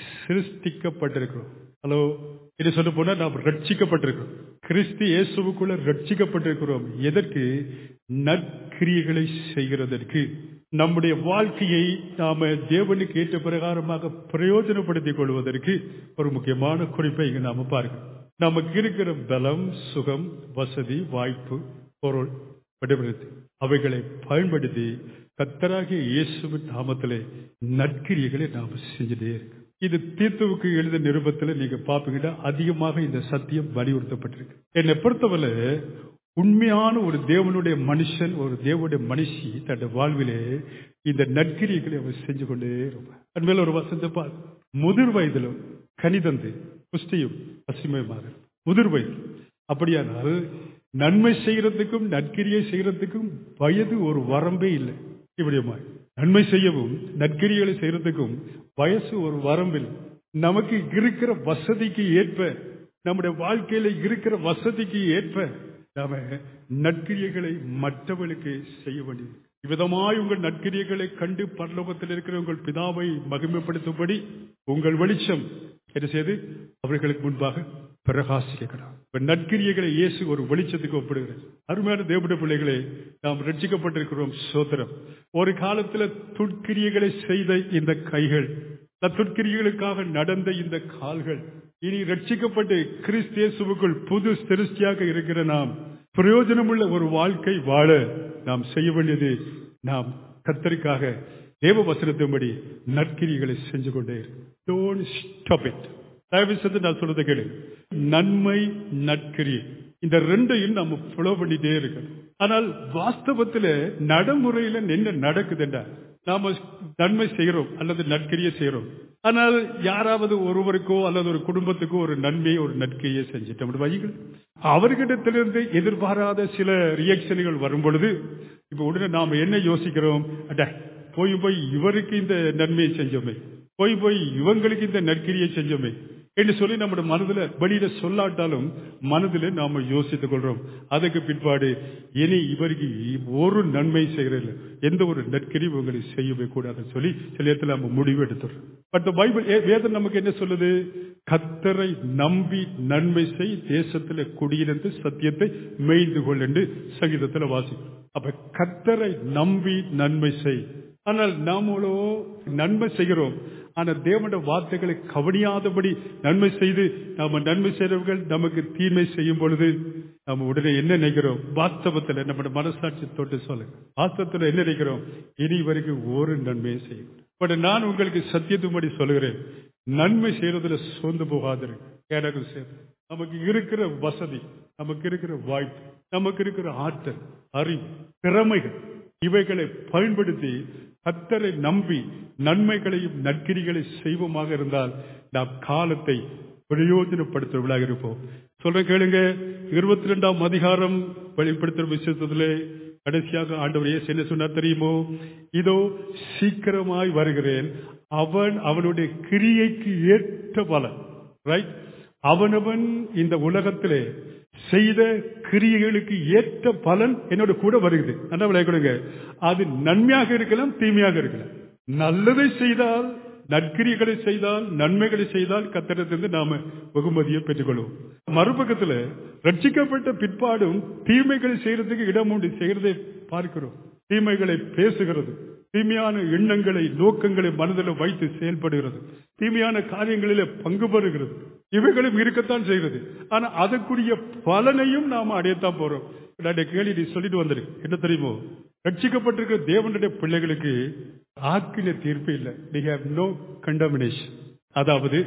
சிருஷ்டிக்கப்பட்டிருக்கிறோம் ஹலோ இது சொல்ல போனா நாம் ரட்சிக்கப்பட்டிருக்கிறோம் கிறிஸ்து இயேசுவுக்குள்ள ரட்சிக்கப்பட்டிருக்கிறோம் எதற்கு நற்கிரியைகளை செய்கிறதற்கு நம்முடைய வாழ்க்கையை நாம தேவனுக்கு ஏற்ற பிரகாரமாக பிரயோஜனப்படுத்திக் கொள்வதற்கு ஒரு முக்கியமான குறிப்பை இங்க நாம பார்க்கணும் நமக்கு இருக்கிற பலம் சுகம் வசதி வாய்ப்பு பொருள் விடுபடுத்து அவைகளை பயன்படுத்தி கத்தராகிய இயேசுவின் நாமத்திலே நற்கிரியைகளை நாம செஞ்சுட்டே இருக்கு இது தீர்த்துவுக்கு எழுத நிருபத்தில் நீங்க பாப்பீங்கன்னா அதிகமாக இந்த சத்தியம் வலியுறுத்தப்பட்டிருக்கு என்னை பொறுத்தவரை உண்மையான ஒரு தேவனுடைய மனுஷன் ஒரு தேவனுடைய மனுஷி தன்னுடைய வாழ்விலே இந்த நற்கிரியைகளை அவர் செஞ்சு கொண்டே இருப்பார் அன்மையில ஒரு வசந்த பால் முதிர் வயதிலும் கனிதந்து புஷ்டியும் பசுமையுமாக முதிர் வயது அப்படியானால் நன்மை செய்யறதுக்கும் நற்கிரியை செய்யறதுக்கும் வயது ஒரு வரம்பே இல்லை இப்படியுமா நன்மை செய்யவும் நற்கிரிகளை செய்யறதுக்கும் வயசு ஒரு வரம்பில் நமக்கு இருக்கிற வசதிக்கு ஏற்ப நம்முடைய வாழ்க்கையில இருக்கிற வசதிக்கு ஏற்ப நாம நற்கிரியைகளை மற்றவர்களுக்கு செய்ய வேண்டியது இவ்விதமாய் உங்கள் நற்கிரியைகளை கண்டு பரலோகத்தில் இருக்கிற உங்கள் பிதாவை மகிமைப்படுத்தும்படி உங்கள் வெளிச்சம் என்ன செய்து அவர்களுக்கு முன்பாக பிரகாசிக்கலாம் இப்ப நற்கிரியைகளை இயேசு ஒரு வெளிச்சத்துக்கு ஒப்பிடுகிறார் அருமையான தேவனுடைய பிள்ளைகளே நாம் ரட்சிக்கப்பட்டிருக்கிறோம் சோதரம் ஒரு காலத்துல துட்கிரியைகளை செய்த இந்த கைகள் துட்கிரியைகளுக்காக நடந்த இந்த கால்கள் இனி ரட்சிக்கப்பட்டு கிறிஸ்தியேசுவுக்குள் புது சிருஷ்டியாக இருக்கிற நாம் பிரயோஜனமுள்ள ஒரு வாழ்க்கை வாழ நாம் செய்ய வேண்டியது நாம் கத்தருக்காக தேவ வசனத்தின்படி நற்கிரிகளை செஞ்சு கொண்டே டோன்ட் ஸ்டாப் இட் தயவு செய்து நான் சொல்றதை கேளு நன்மை நற்கிரி இந்த ரெண்டையும் நம்ம ஃபாலோ பண்ணிட்டே இருக்கணும் ஆனால் வாஸ்தவத்துல நடைமுறையில என்ன நடக்குதுண்டா நாம நன்மை செய்கிறோம் அல்லது நற்கிரியை செய்கிறோம் ஆனால் யாராவது ஒருவருக்கோ அல்லது ஒரு குடும்பத்துக்கோ ஒரு நன்மையை ஒரு நற்கிரியை செஞ்சிட்டோம் வைகள் அவர்களிடத்திலிருந்து எதிர்பாராத சில ரியாக்ஷன்கள் வரும் பொழுது இப்ப உடனே நாம என்ன யோசிக்கிறோம் அட போய் போய் இவருக்கு இந்த நன்மையை செஞ்சோமே போய் போய் இவங்களுக்கு இந்த நற்கிரியை செஞ்சோமே என்று சொல்லி நம்முடைய மனதுல வெளியில சொல்லாட்டாலும் மனதில் நாம யோசித்துக் கொள்றோம் அதுக்கு பிற்பாடு இனி இவருக்கு ஒரு நன்மை செய்கிறதில்ல எந்த ஒரு நற்கிரி உங்களுக்கு செய்யவே கூடாதுன்னு சொல்லி சில இடத்துல நம்ம முடிவு எடுத்துறோம் பட் பைபிள் வேதம் நமக்கு என்ன சொல்லுது கத்தரை நம்பி நன்மை செய் தேசத்துல குடியிருந்து சத்தியத்தை மேய்ந்து கொள் என்று சங்கீதத்துல வாசிக்கும் அப்ப கத்தரை நம்பி நன்மை செய் ஆனால் நாமளோ நன்மை செய்கிறோம் ஆனா தேவனுடைய வார்த்தைகளை கவனியாதபடி நன்மை செய்து நாம நன்மை செய்றவர்கள் நமக்கு தீமை செய்யும் பொழுது நம்ம உடனே என்ன நினைக்கிறோம் வாஸ்தவத்துல நம்முடைய மனசாட்சி தொட்டு சொல்லுங்க வாஸ்தவத்துல என்ன நினைக்கிறோம் இனி வரைக்கும் ஒரு நன்மையை செய்யும் பட் நான் உங்களுக்கு சத்தியத்தும்படி சொல்லுகிறேன் நன்மை செய்யறதுல சோர்ந்து போகாதிருங்க எனக்கு சேர்த்து நமக்கு இருக்கிற வசதி நமக்கு இருக்கிற வாய்ப்பு நமக்கு இருக்கிற ஆற்றல் அறிவு திறமைகள் இவைகளை பயன்படுத்தி கத்தரை நம்பி நன்மைகளையும் நற்கிரிகளை செய்வோமாக இருந்தால் நாம் காலத்தை பிரயோஜனப்படுத்துவர்களாக இருப்போம் சொல்ற கேளுங்க இருபத்தி ரெண்டாம் அதிகாரம் வெளிப்படுத்துற விஷயத்திலே கடைசியாக ஆண்டவர் இயேசு என்ன சொன்னார் தெரியுமோ இதோ சீக்கிரமாய் வருகிறேன் அவன் அவனுடைய கிரியைக்கு ஏற்ற பலன் ரைட் அவனவன் இந்த உலகத்திலே செய்த கிரியைகளுக்கு ஏற்ற பலன் என்னோட கூட வருகிறது நல்லா விளையாடுங்க அது நன்மையாக இருக்கலாம் தீமையாக இருக்கலாம் நல்லதை செய்தால் நற்கிரிகளை செய்தால் நன்மைகளை செய்தால் கத்திரத்திலிருந்து நாம வெகுமதியை பெற்றுக்கொள்வோம் மறுபக்கத்துல ரட்சிக்கப்பட்ட பிற்பாடும் தீமைகளை செய்யறதுக்கு இடம் உண்டு செய்யறதை பார்க்கிறோம் தீமைகளை பேசுகிறது தீமையான எண்ணங்களை நோக்கங்களை மனதில் வைத்து செயல்படுகிறது தீமையான காரியங்களிலே பங்கு பெறுகிறது இவைகளும் இருக்கத்தான் செய்கிறது ஆனா அதற்குரிய பலனையும் நாம அடையத்தான் போறோம் கேள்வி நீ சொல்லிட்டு வந்துரு என்ன தெரியுமோ ரட்சிக்கப்பட்டிருக்கிற தேவனுடைய பிள்ளைகளுக்கு ஆக்கின தீர்ப்பு இல்லை டி ஹேவ் நோ கண்டமினேஷன் அதாவது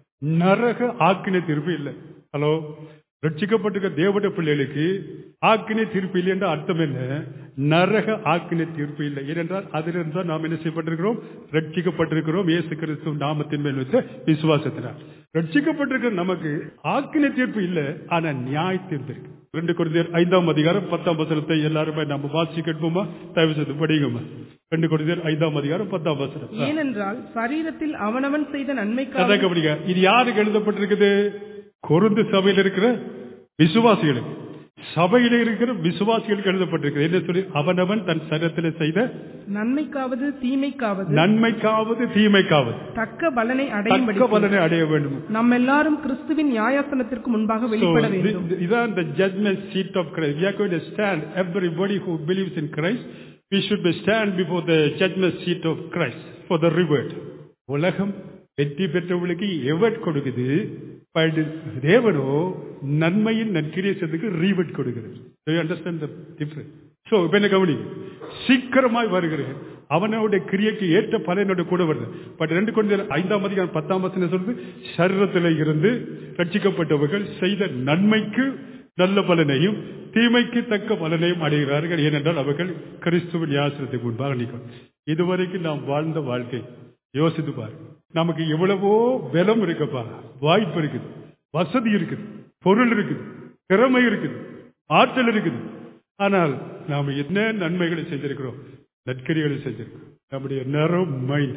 நரக ஆக்கின தீர்ப்பு இல்லை ஹலோ ரட்சிக்கப்பட்டிருக்க தேவனுடைய பிள்ளைகளுக்கு ஆக்கினை தீர்ப்பு இல்லை என்ற அர்த்தம் என்ன நரக ஆக்கினை தீர்ப்பு இல்லை ஏனென்றால் அதிலிருந்து தான் நாம் என்ன செய்யப்பட்டிருக்கிறோம் ரட்சிக்கப்பட்டிருக்கிறோம் இயேசு கிறிஸ்து நாமத்தின் மேல் வைத்த விசுவாசத்தினார் ரட்சிக்கப்பட்டிருக்கிற நமக்கு ஆக்கினை தீர்ப்பு இல்லை ஆனா நியாய தீர்ப்பு இருக்கு ரெண்டு குழந்தையர் ஐந்தாம் அதிகாரம் பத்தாம் வசனத்தை எல்லாருமே நம்ம வாசி கேட்போமா தயவு செய்து படிங்கம்மா ரெண்டு குழந்தையர் ஐந்தாம் அதிகாரம் பத்தாம் வசனம் ஏனென்றால் சரீரத்தில் அவனவன் செய்த அதான் நன்மைக்காக கவனிங்க இது யாருக்கு எழுதப்பட்டிருக்குது கொருந்து சபையில் இருக்கிற விசுவாசிகளுக்கு சபையில இருக்கிற விசுவாசிகளுக்கு எழுதப்பட்டிருக்கு என்ன சொல்லி அவனவன் தன் சரத்தில் செய்த நன்மைக்காவது தீமைக்காவது நன்மைக்காவது தீமைக்காவது தக்க பலனை தக்க அடையும்படி பலனை அடைய வேண்டும் நம்ம எல்லாரும் கிறிஸ்துவின் நியாயாசனத்திற்கு முன்பாக So, வெளிப்பட thi- வேண்டும் thi- இதான் the judgment seat of Christ. We are going to stand, everybody who believes in Christ, we should be stand before the judgment seat of Christ for the reward. உலகம் வெற்றி பெற்றவர்களுக்கு evade கொடுக்குது but தேவனோ நன்மையின் நற்கிரியத்துக்கு ரீவட் கொடுக்கிறது Do you understand the difference? So, இப்ப என்ன கவனி சீக்கிரமாய் வருகிறேன் அவனோட கிரியைக்கு ஏற்ற பலனோட கூட வருது பட் ரெண்டு கொண்டு ஐந்தாம் அதிகாரம் பத்தாம் வசனம் சொல்றது சரீரத்தில் இருந்து ரட்சிக்கப்பட்டவர்கள் செய்த நன்மைக்கு நல்ல பலனையும் தீமைக்கு தக்க பலனையும் அடைகிறார்கள் ஏனென்றால் அவர்கள் கிறிஸ்துவின் யாசிரத்துக்கு முன்பாக நிற்கும் இதுவரைக்கும் நாம் வாழ்ந்த வாழ்க்கை யோசித்து பாரு நமக்கு எவ்வளவோ பலம் இருக்குப்பா வாய்ப்பு இருக்குது வசதி இருக்குது பொருள் இருக்குது திறமை இருக்குது ஆற்றல் இருக்குது ஆனால் நாம் என்ன நன்மைகளை செஞ்சிருக்கிறோம் நற்கரிகளை செஞ்சிருக்கிறோம் நம்முடைய நேரோ மைண்ட்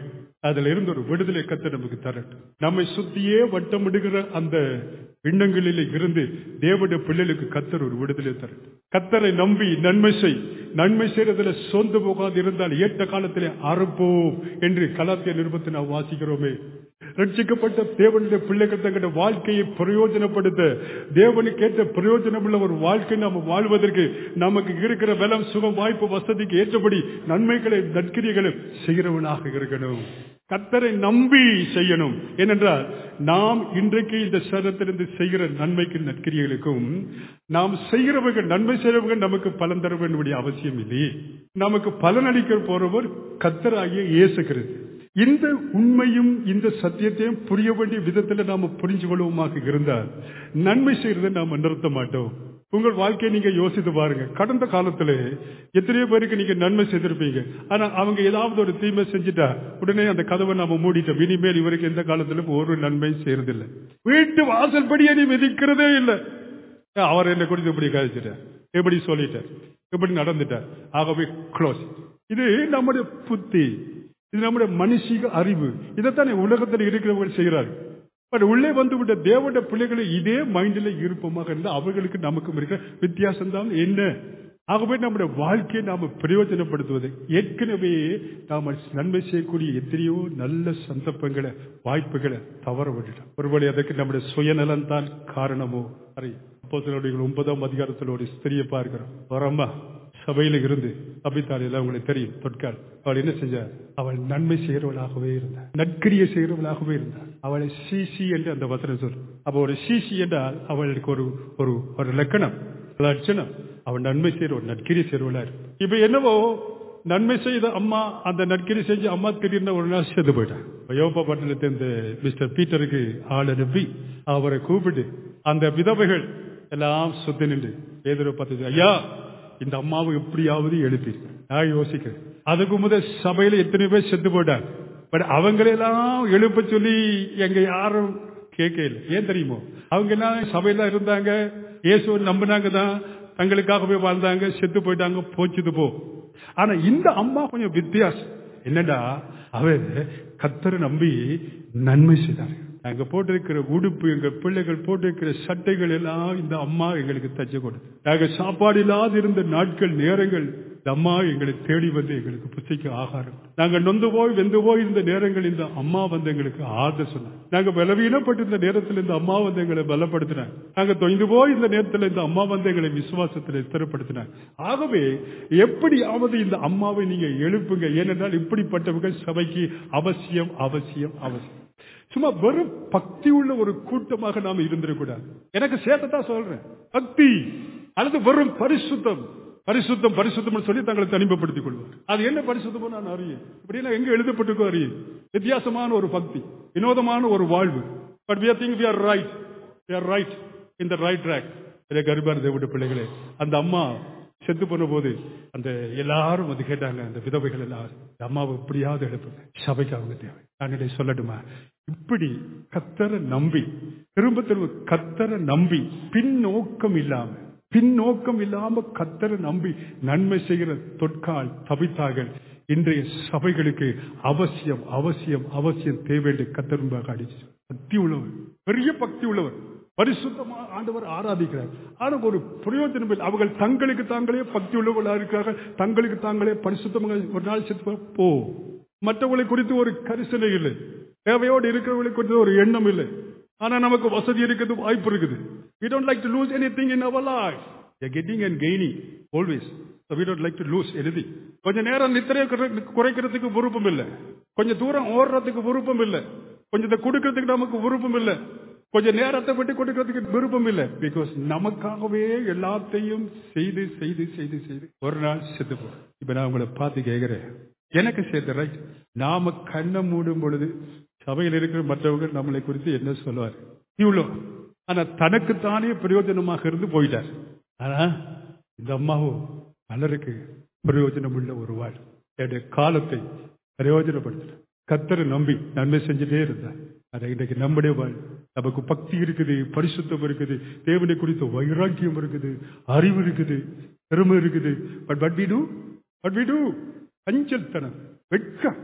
அதுல இருந்து ஒரு விடுதலை கத்த நமக்கு தரட்டும் நம்மை சுத்தியே வட்டமிடுகிற அந்த எண்ணங்களில் இருந்து தேவனுடைய பிள்ளைகளுக்கு கத்தர் ஒரு விடுதலை தரட்டும் கத்தரை நம்பி நன்மை செய் நன்மை செய்யறதுல சொந்த போகாது இருந்தால் ஏற்ற காலத்திலே அறுப்போம் என்று கலாத்திய நிருபத்தை நாம் வாசிக்கிறோமே ரட்சிக்கப்பட்ட தேவனுடைய பிள்ளைகள் தங்களுடைய வாழ்க்கையை பிரயோஜனப்படுத்த தேவனுக்கு ஏற்ற பிரயோஜனமுள்ள ஒரு வாழ்க்கை நாம் வாழ்வதற்கு நமக்கு இருக்கிற பலம் சுகம் வாய்ப்பு வசதிக்கு ஏற்றபடி நன்மைகளை நற்கிரிகளை செய்கிறவனாக இருக்கணும் கத்தரை நம்பி செய்யணும் ஏனென்றால் நாம் இன்றைக்கு இந்த சரத்திலிருந்து செய்கிற நன்மைக்கு நற்கிரியர்களுக்கும் நாம் செய்கிறவர்கள் நன்மை செய்கிறவர்கள் நமக்கு பலன் தர வேண்டிய அவசியம் இல்லையே நமக்கு பலன் அளிக்க போறவர் கத்தராகிய இயேசுகிறது இந்த உண்மையும் இந்த சத்தியத்தையும் புரிய வேண்டிய விதத்தில் நாம புரிஞ்சு கொள்வோமாக இருந்தால் நன்மை செய்யறதை நாம நிறுத்த மாட்டோம் உங்கள் வாழ்க்கையை நீங்க யோசித்து பாருங்க கடந்த காலத்துல எத்தனையோ பேருக்கு நீங்க நன்மை செய்திருப்பீங்க ஆனா அவங்க ஏதாவது ஒரு தீமை செஞ்சுட்டா உடனே அந்த கதவை நாம மூடிட்டோம் இனிமேல் இவருக்கு எந்த காலத்திலும் ஒரு நன்மை செய்யறதில்லை வீட்டு வாசல் படியே நீ மிதிக்கிறதே இல்லை அவர் என்ன குறித்து இப்படி கழிச்சிட்டார் எப்படி சொல்லிட்டார் எப்படி நடந்துட்டார் ஆகவே க்ளோஸ் இது நம்முடைய புத்தி இது நம்முடைய மனுஷிக அறிவு இதைத்தானே உலகத்தில் இருக்கிறவர்கள் செய்கிறார்கள் பட் உள்ளே வந்து விட்ட தேவட பிள்ளைகளை இதே மைண்டில் இருப்பமாக இருந்தால் அவர்களுக்கு நமக்கும் இருக்கிற வித்தியாசம் தான் என்ன ஆகவே நம்முடைய வாழ்க்கையை நாம பிரயோஜனப்படுத்துவது ஏற்கனவே நாம நன்மை செய்யக்கூடிய எத்தனையோ நல்ல சந்தர்ப்பங்களை வாய்ப்புகளை தவற விட்டுட்டோம் ஒருவேளை அதற்கு நம்முடைய சுயநலம் தான் காரணமோ அறியும் அப்போ ஒன்பதாம் அதிகாரத்தில் ஒரு ஸ்திரியை பார்க்கிறோம் வரம்மா சபையில இருந்து அபித்தாள் எல்லாம் உங்களுக்கு தெரியும் தொட்கால் அவள் என்ன செஞ்சார் அவள் நன்மை செய்கிறவளாகவே இருந்தார் நற்கிரிய செய்கிறவளாகவே இருந்தார் அவளை சிசி என்று அந்த வசனம் சொல் அப்ப ஒரு சிசி என்றால் அவளுக்கு ஒரு ஒரு ஒரு லக்கணம் லட்சணம் அவள் நன்மை செய்கிற ஒரு நற்கிரி செய்கிறவளா இருக்கு இப்ப என்னவோ நன்மை செய்த அம்மா அந்த நற்கிரி செஞ்சு அம்மா திடீர்னு ஒரு நாள் செத்து போயிட்டான் யோபா பட்டணத்தை இந்த மிஸ்டர் பீட்டருக்கு ஆள் அனுப்பி அவரை கூப்பிட்டு அந்த விதவைகள் எல்லாம் சுத்தி நின்று பேதரை பார்த்து ஐயா இந்த அம்மாவை எப்படியாவது எழுப்பி நான் யோசிக்கிறேன் அதுக்கு முதல் சபையில எத்தனை பேர் செத்து போட்டாங்க பட் அவங்களெல்லாம் எழுப்ப சொல்லி எங்க யாரும் கேட்கல ஏன் தெரியுமோ அவங்க எல்லாம் சபையில இருந்தாங்க இயேசுவை நம்பினாங்க தான் தங்களுக்காகவே வாழ்ந்தாங்க செத்து போயிட்டாங்க போச்சுது போ ஆனா இந்த அம்மா கொஞ்சம் வித்தியாசம் என்னடா அவர் கத்தரை நம்பி நன்மை செய்தார்கள் நாங்க போட்டிருக்கிற உடுப்பு எங்க பிள்ளைகள் போட்டிருக்கிற சட்டைகள் எல்லாம் இந்த அம்மா எங்களுக்கு தச்சு கொடுத்து நாங்க சாப்பாடு இல்லாத இருந்த நாட்கள் நேரங்கள் இந்த அம்மா எங்களை தேடி வந்து எங்களுக்கு புசிக்க ஆகாரம் நாங்க நொந்து போய் வெந்து போய் இருந்த நேரங்கள் இந்த அம்மா வந்து எங்களுக்கு ஆறுத சொன்னாங்க நாங்க பலவீனப்பட்டிருந்த நேரத்தில் இந்த அம்மா வந்து எங்களை பலப்படுத்தினாங்க நாங்க தொய்ந்து போய் இந்த நேரத்தில் இந்த அம்மா வந்து எங்களை விசுவாசத்தில் ஸ்திரப்படுத்தினாங்க ஆகவே எப்படியாவது இந்த அம்மாவை நீங்க எழுப்புங்க ஏனென்றால் இப்படிப்பட்டவர்கள் சபைக்கு அவசியம் அவசியம் அவசியம் சும்மா வெறும் பக்தி உள்ள ஒரு கூட்டமாக நாம இருந்திடக்கூடாது எனக்கு சேர்த்ததான் சொல்றேன் பக்தி அல்லது வெறும் பரிசுத்தம் பரிசுத்தம் பரிசுத்தம் சொல்லி தங்களை தனிமைப்படுத்திக் கொள்வார் அது என்ன பரிசுத்தமோ நான் அறியேன் இப்படின்னா எங்க எழுதப்பட்டிருக்கோ அறியேன் வித்தியாசமான ஒரு பக்தி வினோதமான ஒரு வாழ்வு but we are think we are right we are right in the right track இதை கருபார் தேவடைய பிள்ளைகளே அந்த அம்மா செத்து போன போது அந்த எல்லாரும் வந்து கேட்டாங்க அந்த விதவைகள் எல்லாரும் இந்த அம்மாவை எப்படியாவது எழுப்புங்க சபைக்கு அவங்க தேவை நான் இதை சொல்லட்டுமா இப்படி கத்தரை நம்பி திரும்ப திரும்ப கத்தரை நம்பி பின்னோக்கம் இல்லாம பின்னோக்கம் இல்லாம கத்தரை நம்பி நன்மை செய்கிற தொற்கால் தவித்தார்கள் இன்றைய சபைகளுக்கு அவசியம் அவசியம் அவசியம் தேவை என்று கத்தரும்பாக அடிச்சு பக்தி உள்ளவர் பெரிய பக்தி உள்ளவர் பரிசுத்தமா ஆண்டவர் ஆராதிக்கிறார் ஆனா ஒரு பிரயோஜனம் இல்லை அவர்கள் தங்களுக்கு தாங்களே பக்தி உள்ளவர்களாக இருக்கிறார்கள் தங்களுக்கு தாங்களே பரிசுத்தமாக ஒரு நாள் செத்து போ மற்றவர்களை குறித்து ஒரு கரிசனை இல்லை தேவையோடு இருக்கிறவர்களை குறித்து ஒரு எண்ணம் இல்லை ஆனா நமக்கு வசதி இருக்குது வாய்ப்பு இருக்குது we don't like to lose anything in our life we are getting and gaining always so we don't like to lose anything கொஞ்ச நேரம் நித்திரை குறைக்கிறதுக்கு விருப்பம் இல்லை கொஞ்சம் தூரம் ஓடுறதுக்கு விருப்பம் இல்லை கொஞ்சத்தை கொடுக்கறதுக்கு நமக்கு விருப்பம் இல்லை கொஞ்ச நேரத்தை விட்டு கொடுக்கறதுக்கு விருப்பம் இல்லை பிகாஸ் நமக்காகவே எல்லாத்தையும் செய்து செய்து செய்து செய்து ஒரு நாள் செத்து போ இப்ப நான் உங்களை பார்த்து கேட்கிறேன் எனக்கு சேர்த்து ரைட் நாம கண்ணை மூடும் பொழுது சபையில் இருக்கிற மற்றவங்க நம்மளை குறித்து என்ன சொல்லுவார் இவ்வளோ ஆனா தனக்குத்தானே பிரயோஜனமாக இருந்து போயிட்டார் ஆனா இந்த அம்மாவும் பலருக்கு பிரயோஜனம் உள்ள ஒரு வாழ் என்னுடைய காலத்தை பிரயோஜனப்படுத்தினார் கத்தரை நம்பி நன்மை செஞ்சுட்டே இருந்தார் அதை இன்றைக்கு நம்முடைய வாழ் நமக்கு பக்தி இருக்குது பரிசுத்தம் இருக்குது தேவனை குறித்த வைராக்கியம் இருக்குது அறிவு இருக்குது பெருமை இருக்குது but but we do but we do அஞ்சல் தனம் வெட்கம்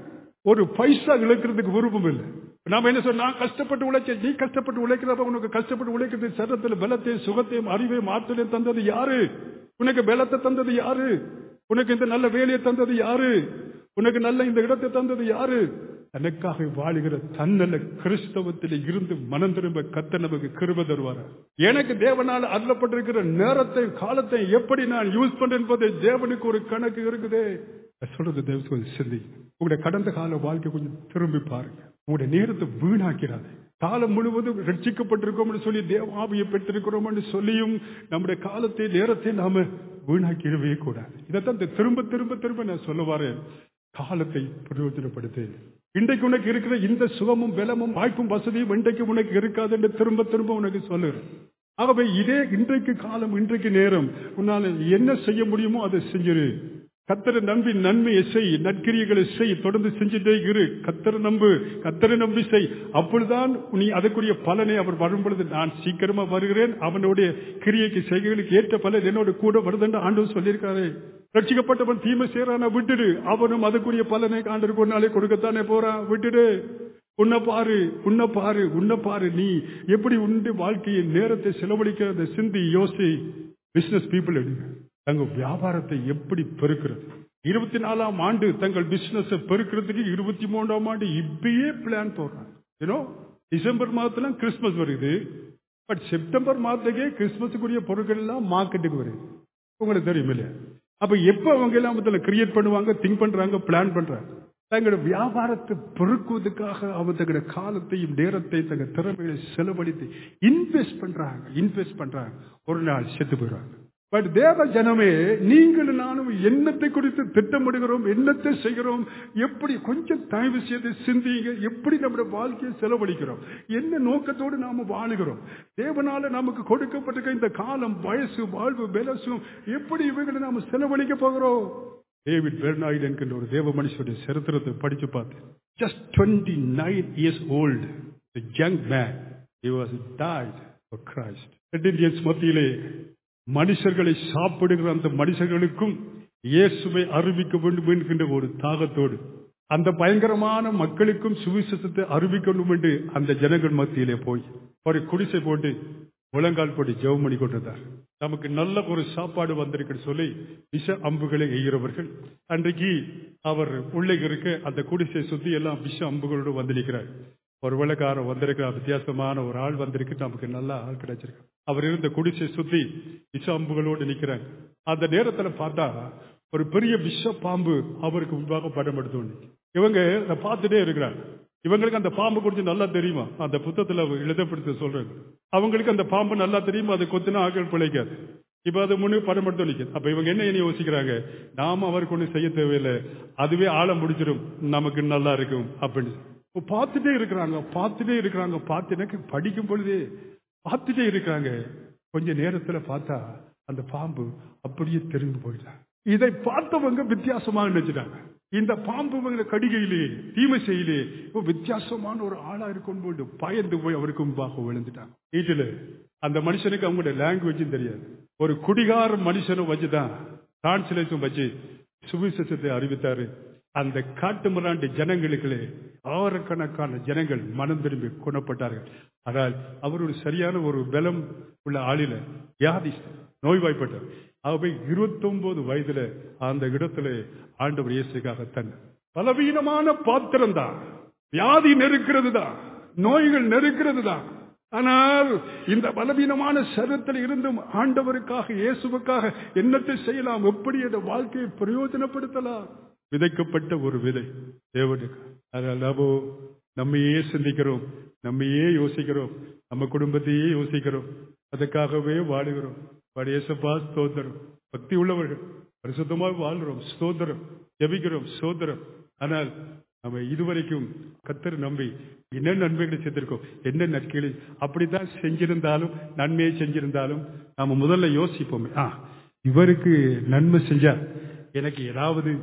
ஒரு பைசா இழக்கிறதுக்கு விருப்பம் இல்லை நாம என்ன சொன்னா நான் கஷ்டப்பட்டு உழைச்ச நீ கஷ்டப்பட்டு உழைக்கிறப்ப உனக்கு கஷ்டப்பட்டு உழைக்கிறது சரத்தில் பலத்தையும் சுகத்தையும் அறிவையும் ஆற்றலையும் தந்தது யாரு உனக்கு பலத்தை தந்தது யாரு உனக்கு இந்த நல்ல வேலையை தந்தது யாரு உனக்கு நல்ல இந்த இடத்தை தந்தது யாரு தனக்காக வாழுகிற தன்னல கிறிஸ்தவத்தில் இருந்து மனம் திரும்ப கத்த நமக்கு கிருப தருவார் எனக்கு தேவனால் அருளப்பட்டிருக்கிற நேரத்தை காலத்தை எப்படி நான் யூஸ் பண்றேன் என்பதை தேவனுக்கு ஒரு கணக்கு இருக்குதே நான் சொல்றது தேவ கொஞ்சம் சிந்தி உங்களுடைய கடந்த கால வாழ்க்கை கொஞ்சம் திரும்பி பாருங்க உங்களுடைய நேரத்தை வீணாக்கிறாது காலம் முழுவதும் ரட்சிக்கப்பட்டிருக்கோம் சொல்லி தேவாவியை பெற்றிருக்கிறோம் சொல்லியும் நம்முடைய காலத்தை நேரத்தை நாம வீணாக்கிடவே கூடாது இதைத்தான் இந்த திரும்ப திரும்ப திரும்ப நான் சொல்ல வரேன் காலத்தை பிரயோஜனப்படுத்து இன்றைக்கு உனக்கு இருக்கிற இந்த சுகமும் பலமும் வாய்ப்பும் வசதியும் இன்றைக்கு உனக்கு இருக்காது என்று திரும்ப திரும்ப உனக்கு சொல்லுறேன் ஆகவே இதே இன்றைக்கு காலம் இன்றைக்கு நேரம் உன்னால் என்ன செய்ய முடியுமோ அதை செஞ்சிரு கத்தரை நம்பி நன்மையை செய் நற்கிரியர்களை செய் தொடர்ந்து செஞ்சுட்டே இரு கத்தரை நம்பு கத்தரை நம்பி செய் அப்பொழுதுதான் நீ அதற்குரிய பலனை அவர் வரும் பொழுது நான் சீக்கிரமா வருகிறேன் அவனுடைய கிரியைக்கு செய்கைகளுக்கு ஏற்ற பலன் என்னோட கூட வருதுன்னு ஆண்டு சொல்லியிருக்காரு ரட்சிக்கப்பட்டவன் தீமை செய்யறான விட்டுடு அவனும் அதுக்குரிய பலனை ஆண்டருக்கு ஒரு நாளே கொடுக்கத்தானே போறான் விட்டுடு உன்னை பாரு உன்னை பாரு உன்னை பாரு நீ எப்படி உண்டு வாழ்க்கையின் நேரத்தை செலவழிக்கிறத சிந்தி யோசி பிசினஸ் பீப்புள் எடுங்க தங்க வியாபாரத்தை எப்படி பெருக்கிறது இருபத்தி நாலாம் ஆண்டு தங்கள் பிசினஸ் பெருக்கிறதுக்கு இருபத்தி மூன்றாம் ஆண்டு இப்பயே பிளான் போடுறாங்க ஏன்னோ டிசம்பர் மாதத்துல கிறிஸ்துமஸ் வருது பட் செப்டம்பர் மாதத்துக்கே கிறிஸ்துமஸுக்குரிய பொருட்கள் எல்லாம் மார்க்கெட்டுக்கு வருது உங்களுக்கு தெரியும் இல்லையா அப்ப எப்ப அவங்க எல்லாம் கிரியேட் பண்ணுவாங்க திங்க் பண்றாங்க பிளான் பண்றாங்க தங்களோட வியாபாரத்தை பெருக்குவதற்காக அவங்க தங்களோட காலத்தையும் நேரத்தையும் தங்கள் திறமைகளை செலவழித்து இன்வெஸ்ட் பண்றாங்க இன்வெஸ்ட் பண்றாங்க ஒரு நாள் செத்து போயிடுறாங்க பட் தேவ ஜனமே நீங்களும் நானும் என்னத்தை குறித்து திட்டமிடுகிறோம் என்னத்தை செய்கிறோம் எப்படி கொஞ்சம் தயவு செய்து சிந்திங்க எப்படி நம்முடைய வாழ்க்கையை செலவழிக்கிறோம் என்ன நோக்கத்தோடு நாம வாழுகிறோம் தேவனால நமக்கு கொடுக்கப்பட்டிருக்க இந்த காலம் வயசு வாழ்வு பெலசும் எப்படி இவைகளை நாம செலவழிக்க போகிறோம் டேவிட் பெர்னாய்டு என்கின்ற ஒரு தேவ மனுஷனுடைய சரித்திரத்தை படிச்சு பார்த்தேன் just twenty nine years old young man he was died for Christ Indians மத்தியிலே மனுஷர்களை சாப்பிடுகிற அந்த மனுஷர்களுக்கும் இயேசுவை அறிவிக்க வேண்டும் என்கின்ற ஒரு தாகத்தோடு அந்த பயங்கரமான மக்களுக்கும் சுவிசேஷத்தை அறிவிக்க வேண்டும் என்று அந்த ஜனங்கள் மத்தியிலே போய் ஒரு குடிசை போட்டு முழங்கால் போட்டு ஜெபம் பண்ணி கொண்டிருந்தார் நமக்கு நல்ல ஒரு சாப்பாடு வந்திருக்கு சொல்லி விஷ அம்புகளை எய்கிறவர்கள் அன்றைக்கு அவர் உள்ளே இருக்க அந்த குடிசை சுத்தி எல்லாம் விஷ அம்புகளோடு வந்து நிற்கிறார் ஒரு வெள்ளக்காரன் வந்திருக்கிற வித்தியாசமான ஒரு ஆள் வந்திருக்கு நமக்கு நல்ல ஆள் கிடைச்சிருக்கு அவர் இருந்த குடிசை சுத்தி விஷ அம்புகளோடு நிக்கிறாங்க அந்த நேரத்துல பார்த்தா ஒரு பெரிய விஷ பாம்பு அவருக்கு முன்பாக படம் எடுத்து இவங்க அதை பார்த்துட்டே இருக்கிறாங்க இவங்களுக்கு அந்த பாம்பு குறித்து நல்லா தெரியுமா அந்த புத்தகத்துல எழுதப்படுத்த சொல்றாங்க அவங்களுக்கு அந்த பாம்பு நல்லா தெரியுமா அதை கொத்தினா ஆக்கள் பிழைக்காது இப்ப அது முன்னு படம் எடுத்து நிற்குது அப்ப இவங்க என்ன என்ன யோசிக்கிறாங்க நாம அவருக்கு ஒண்ணு செய்ய தேவையில்லை அதுவே ஆழம் முடிச்சிடும் நமக்கு நல்லா இருக்கும் அப்படின்னு பார்த்துட்டே இருக்கிறாங்க பார்த்துட்டே இருக்கிறாங்க பார்த்து எனக்கு படிக்கும் பொழுதே பார்த்துட்டே இருக்காங்க கொஞ்ச நேரத்துல பார்த்தா அந்த பாம்பு அப்படியே தெரிந்து போயிட்டாங்க இதை பார்த்தவங்க வித்தியாசமாக நினைச்சிட்டாங்க இந்த பாம்பு இவங்களை கடிகையிலே தீமை செய்யலே வித்தியாசமான ஒரு ஆளா இருக்கும் போது பயந்து போய் அவருக்கு முன்பாக விழுந்துட்டாங்க வீட்டுல அந்த மனுஷனுக்கு அவங்களுடைய லாங்குவேஜும் தெரியாது ஒரு குடிகார மனுஷனும் வச்சுதான் டிரான்ஸ்லேஷன் வச்சு சுவிசேஷத்தை அறிவித்தாரு அந்த காட்டு மிராண்டு ஜனங்களுக்குள்ளே ஆயிரக்கணக்கான ஜனங்கள் மனம் திரும்பி குணப்பட்டார்கள் ஆனால் அவர் ஒரு சரியான ஒரு பலம் உள்ள ஆளில வியாதி நோய்வாய்ப்பட்டார் அவை இருபத்தி ஒன்பது வயதுல அந்த இடத்துல ஆண்டவர் இயேசுக்காக தன் பலவீனமான பாத்திரம் தான் வியாதி நெருக்கிறது தான் நோய்கள் நெருக்கிறது தான் ஆனால் இந்த பலவீனமான சரத்தில் இருந்தும் ஆண்டவருக்காக இயேசுவுக்காக என்னத்தை செய்யலாம் எப்படி இந்த வாழ்க்கையை பிரயோஜனப்படுத்தலாம் விதைக்கப்பட்ட ஒரு விதை தேவனுக்கு அதனால் நாமோ நம்மையே சிந்திக்கிறோம் நம்மையே யோசிக்கிறோம் நம்ம குடும்பத்தையே யோசிக்கிறோம் அதுக்காகவே வாழுகிறோம் படையசப்பா ஸ்தோத்திரம் பக்தி உள்ளவர்கள் பரிசுத்தமாக வாழ்கிறோம் ஸ்தோத்திரம் ஜபிக்கிறோம் ஸ்தோத்திரம் ஆனால் நம்ம இதுவரைக்கும் கத்தர் நம்பி என்ன நன்மைகளை செய்திருக்கோம் என்ன நற்களை அப்படித்தான் செஞ்சிருந்தாலும் நன்மையை செஞ்சிருந்தாலும் நாம முதல்ல யோசிப்போமே ஆ இவருக்கு நன்மை செஞ்சா எனக்கு ஏதாவது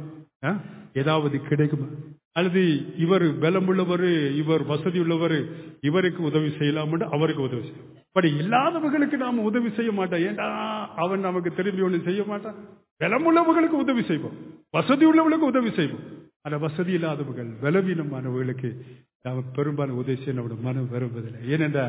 ஏதாவது கிடைக்குமா அல்லது இவர் பலமுள்ளவர் இவர் வசதி உள்ளவர் இவருக்கு உதவி செய்யலாம் அவருக்கு உதவி செய்யும் பட் இல்லாதவர்களுக்கு நாம உதவி செய்ய மாட்டோம் ஏண்டா அவன் நமக்கு திரும்பி ஒண்ணு செய்ய மாட்டான் பலமுள்ளவர்களுக்கு உதவி செய்வோம் வசதி உள்ளவர்களுக்கு உதவி செய்வோம் ஆனா வசதி இல்லாதவர்கள் பலவீனமானவர்களுக்கு நாம பெரும்பாலும் உதவி செய்ய நம்முடைய மனம் விரும்புவதில்லை ஏனென்றா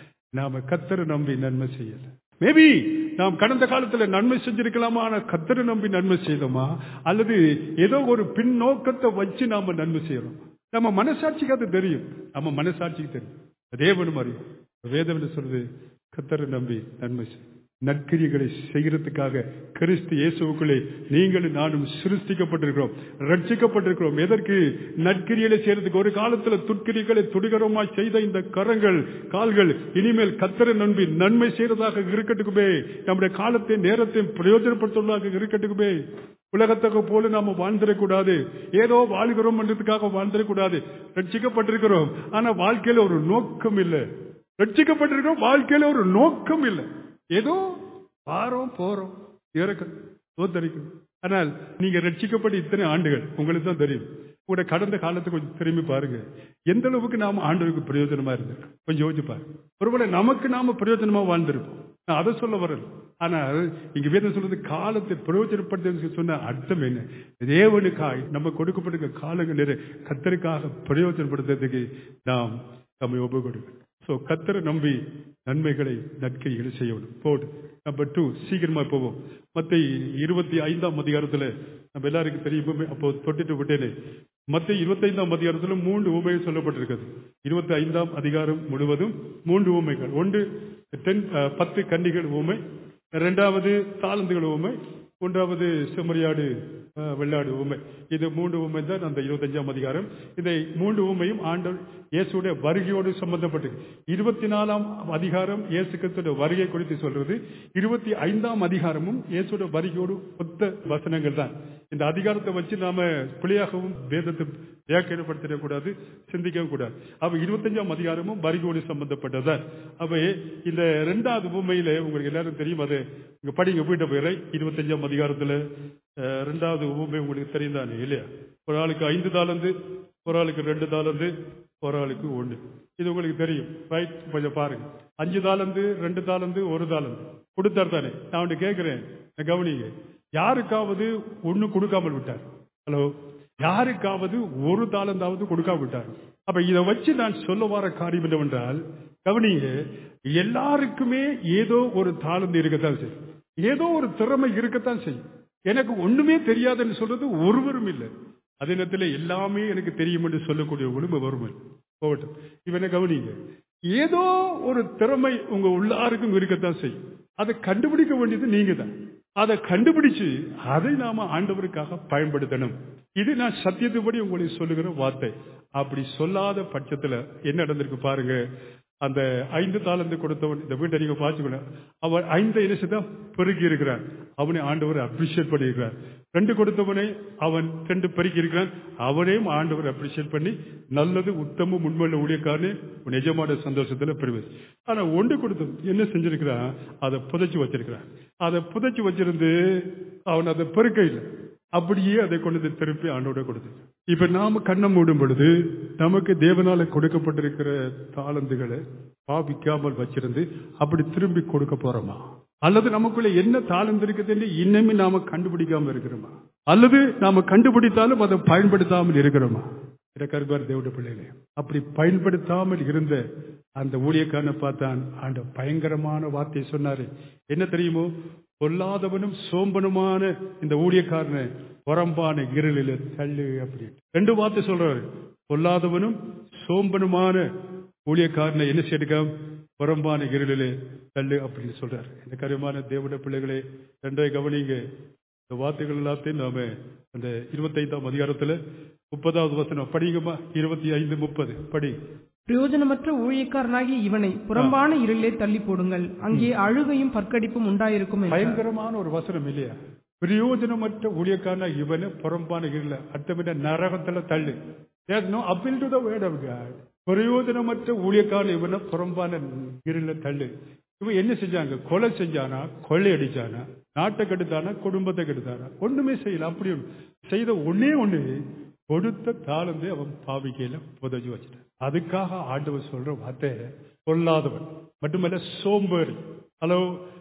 நாம கத்தரை நம்பி நன்மை செய்யல மேபி நாம் கடந்த காலத்துல நன்மை செஞ்சிருக்கலாமா ஆனா கத்தரை நம்பி நன்மை செய்தோமா அல்லது ஏதோ ஒரு பின்னோக்கத்தை வச்சு நாம நன்மை செய்யறோம் நம்ம மனசாட்சிக்கு அது தெரியும் நம்ம மனசாட்சிக்கு தெரியும் தேவனும் அறியும் வேதம் என்ன சொல்றது கத்தரை நம்பி நன்மை செய் நற்கிரிகளை செய்கிறதுக்காக கிறிஸ்து இயேசுக்குள்ளே நீங்களும் நானும் சிருஷ்டிக்கப்பட்டிருக்கிறோம் ரட்சிக்கப்பட்டிருக்கிறோம் எதற்கு நற்கிரிகளை செய்யறதுக்கு ஒரு காலத்துல துட்கிரிகளை துடிகரமாய் செய்த இந்த கரங்கள் கால்கள் இனிமேல் கத்தரை நம்பி நன்மை செய்யறதாக இருக்கட்டுக்குமே நம்முடைய காலத்தை நேரத்தை பிரயோஜனப்படுத்துவதாக இருக்கட்டுக்குமே உலகத்தக்க போல நாம வாழ்ந்துடக்கூடாது ஏதோ வாழ்கிறோம் என்றதுக்காக வாழ்ந்துடக்கூடாது ரட்சிக்கப்பட்டிருக்கிறோம் ஆனா வாழ்க்கையில ஒரு நோக்கம் இல்லை ரட்சிக்கப்பட்டிருக்கிறோம் வாழ்க்கையில ஒரு நோக்கம் இல்லை ஏதோ வாரோம் போறோம் இறக்கும் தோத்தரிக்கும் ஆனால் நீங்க ரட்சிக்கப்பட்ட இத்தனை ஆண்டுகள் உங்களுக்கு தான் தெரியும் கூட கடந்த காலத்தை கொஞ்சம் திரும்பி பாருங்க எந்த அளவுக்கு நாம ஆண்டவருக்கு பிரயோஜனமா இருந்திருக்கோம் கொஞ்சம் யோசிச்சு பாருங்க ஒருவேளை நமக்கு நாம பிரயோஜனமா வாழ்ந்திருப்போம் நான் அதை சொல்ல வரல ஆனால் இங்க வேதம் சொல்றது காலத்தை பிரயோஜனப்படுத்த சொன்ன அர்த்தம் என்ன தேவனுக்காய் நம்ம கொடுக்கப்பட்டிருக்க காலங்கள் நிறைய கத்தருக்காக பிரயோஜனப்படுத்துறதுக்கு நாம் நம்மை ஒப்பு கொடுக்கணும் சோ கத்தரை நம்பி நன்மைகளை நற்கைகளை செய்யணும் போடு நம்பர் டூ சீக்கிரமா போவோம் மத்த இருபத்தி ஐந்தாம் அதிகாரத்துல நம்ம எல்லாருக்கும் தெரியும் அப்போ தொட்டிட்டு விட்டேனே மத்த இருபத்தி ஐந்தாம் அதிகாரத்துல மூன்று ஊமை சொல்லப்பட்டிருக்கிறது இருபத்தி ஐந்தாம் அதிகாரம் முழுவதும் மூன்று ஊமைகள் ஒன்று டென் பத்து கன்னிகள் ஊமை இரண்டாவது தாளந்துகள் ஊமை மூன்றாவது செம்மறியாடு வெள்ளாடு ஊமை இது மூன்று ஊமை தான் அந்த இருபத்தஞ்சாம் அதிகாரம் இதை மூன்று ஊமையும் ஆண்டவர் இயேசுடைய வருகையோடு சம்பந்தப்பட்டது இருபத்தி நாலாம் அதிகாரம் இயேசு கிறிஸ்துடைய வருகை குறித்து சொல்றது இருபத்தி ஐந்தாம் அதிகாரமும் இயேசுடைய வருகையோடு ஒத்த வசனங்கள் தான் இந்த அதிகாரத்தை வச்சு நாம பிழையாகவும் வேதத்தை வியாக்கியப்படுத்திடக்கூடாது சிந்திக்கவும் கூடாது அவ இருபத்தஞ்சாம் அதிகாரமும் வருகையோடு சம்பந்தப்பட்டதுதான் அவை இந்த ரெண்டாவது உண்மையில உங்களுக்கு எல்லாரும் தெரியும் அது இங்க படிங்க வீட்டை போயிடுற இருபத்தஞ்சாம் அதிகாரத்துல ரெண்டாவது உண்மை உங்களுக்கு தெரியும் தானே இல்லையா ஒரு ஆளுக்கு ஐந்து தாளந்து ஒரு ஆளுக்கு ரெண்டு தாளந்து ஒரு ஆளுக்கு ஒண்ணு இது உங்களுக்கு தெரியும் ரைட் கொஞ்சம் பாருங்க அஞ்சு தாளந்து ரெண்டு தாளந்து ஒரு தாளந்து கொடுத்தார் தானே நான் அவன் கேட்கிறேன் கவனிங்க யாருக்காவது ஒண்ணு கொடுக்காமல் விட்டார் ஹலோ யாருக்காவது ஒரு தாளந்தாவது கொடுக்காம விட்டார் அப்ப இதை வச்சு நான் சொல்ல வர காரியம் என்னவென்றால் கவனிங்க எல்லாருக்குமே ஏதோ ஒரு தாளந்து இருக்கத்தான் செய்யும் ஏதோ ஒரு திறமை இருக்கத்தான் செய்யும் எனக்கு ஒண்ணுமே தெரியாதுன்னு சொல்றது ஒருவரும் இல்லை அதே நேரத்தில் எல்லாமே எனக்கு தெரியும் என்று சொல்லக்கூடிய உடம்பு வறுமை போகட்டும் இவனை கவனிங்க ஏதோ ஒரு திறமை உங்க உள்ளாருக்கும் இருக்கத்தான் செய்யும் அதை கண்டுபிடிக்க வேண்டியது நீங்க தான் அதை கண்டுபிடிச்சு அதை நாம ஆண்டவருக்காக பயன்படுத்தணும் இது நான் சத்தியத்துப்படி உங்களுக்கு சொல்லுகிற வார்த்தை அப்படி சொல்லாத பட்சத்துல என்ன நடந்திருக்கு பாருங்க அந்த ஐந்து தாளந்து கொடுத்தவன் இந்த வீட்டை நீங்க பாத்துக்கணும் அவன் ஐந்து இனசதான் பெருகி இருக்கிறான் அவனை ஆண்டவர் அப்ரிஷியேட் பண்ணியிருக்கிறார் ரெண்டு கொடுத்தவனை அவன் ரெண்டு பெருக்கி இருக்கிறான் அவனையும் ஆண்டவர் அப்ரிஷியேட் பண்ணி நல்லது உத்தம உண்மையுள்ள ஊழியக்காரனே நிஜமான சந்தோஷத்துல பெறுவது ஆனா ஒன்று கொடுத்தவன் என்ன செஞ்சிருக்கிறான் அதை புதைச்சு வச்சிருக்கிறான் அதை புதைச்சு வச்சிருந்து அவன் அதை பெருக்க இல்லை அப்படியே அதை கொண்டு திருப்பி ஆண்டோட கொடுத்து இப்ப நாம கண்ணை மூடும் பொழுது நமக்கு தேவனால கொடுக்கப்பட்டிருக்கிற தாளந்துகளை பாவிக்காமல் வச்சிருந்து அப்படி திரும்பி கொடுக்க போறோமா அல்லது நமக்குள்ள என்ன தாளந்து இருக்குதுன்னு இன்னமே நாம கண்டுபிடிக்காம இருக்கிறோமா அல்லது நாம கண்டுபிடித்தாலும் அதை பயன்படுத்தாமல் இருக்கிறோமா கருபார் தேவட பிள்ளைகளே அப்படி பயன்படுத்தாமல் இருந்த அந்த ஊழியக்காரனை பார்த்தான் ஆண்ட பயங்கரமான வார்த்தையை சொன்னாரு என்ன தெரியுமோ பொல்லாதவனும் சோம்பனுமான இந்த ஊழியக்காரனை புறம்பான இருளில தள்ளு அப்படி ரெண்டு வார்த்தை சொல்றாரு பொல்லாதவனும் சோம்பனுமான ஊழியக்காரனை என்ன செய்யுங்க புறம்பான இருளிலே தள்ளு அப்படின்னு சொல்றாரு இந்த கருமான தேவட பிள்ளைகளே ரெண்டை கவனிங்க இந்த வார்த்தைகள் எல்லாத்தையும் நாம அந்த இருபத்தைந்தாம் அதிகாரத்துல முப்பதாவது வசனம் படிங்கம்மா இருபத்தி ஐந்து முப்பது படி பிரயோஜனமற்ற ஊழியக்காரனாகிய இவனை புறம்பான இருளிலே தள்ளி போடுங்கள் அங்கே அழுகையும் பற்கடிப்பும் உண்டாயிருக்கும் என்றார். பயங்கரமான ஒரு வசனம் இல்லையா பிரயோஜனமற்ற ஊழியக்காரனா இவனை புறம்பான இருள அர்த்தமிட்ட நரகத்துல தள்ளு There's no appeal to the word of God. பிரயோஜனமற்ற ஊழியக்காரன் இவனை புறம்பான இருள தள்ளு இவன் என்ன செஞ்சாங்க கொலை செஞ்சானா கொள்ளை அடிச்சானா நாட்டை கெடுத்தானா குடும்பத்தை கெடுத்தானா ஒண்ணுமே செய்யல அப்படி ஒண்ணு. செய்த ஒன்னே ஒண்ணு கொடுத்த தாளந்து அவன் பாவிக்கையில புதைஞ்சு வச்சிட்டான் அதுக்காக ஆண்டவர் சொல்ற வார்த்தை கொல்லாதவன் மட்டுமல்ல சோம்பேறி ஹலோ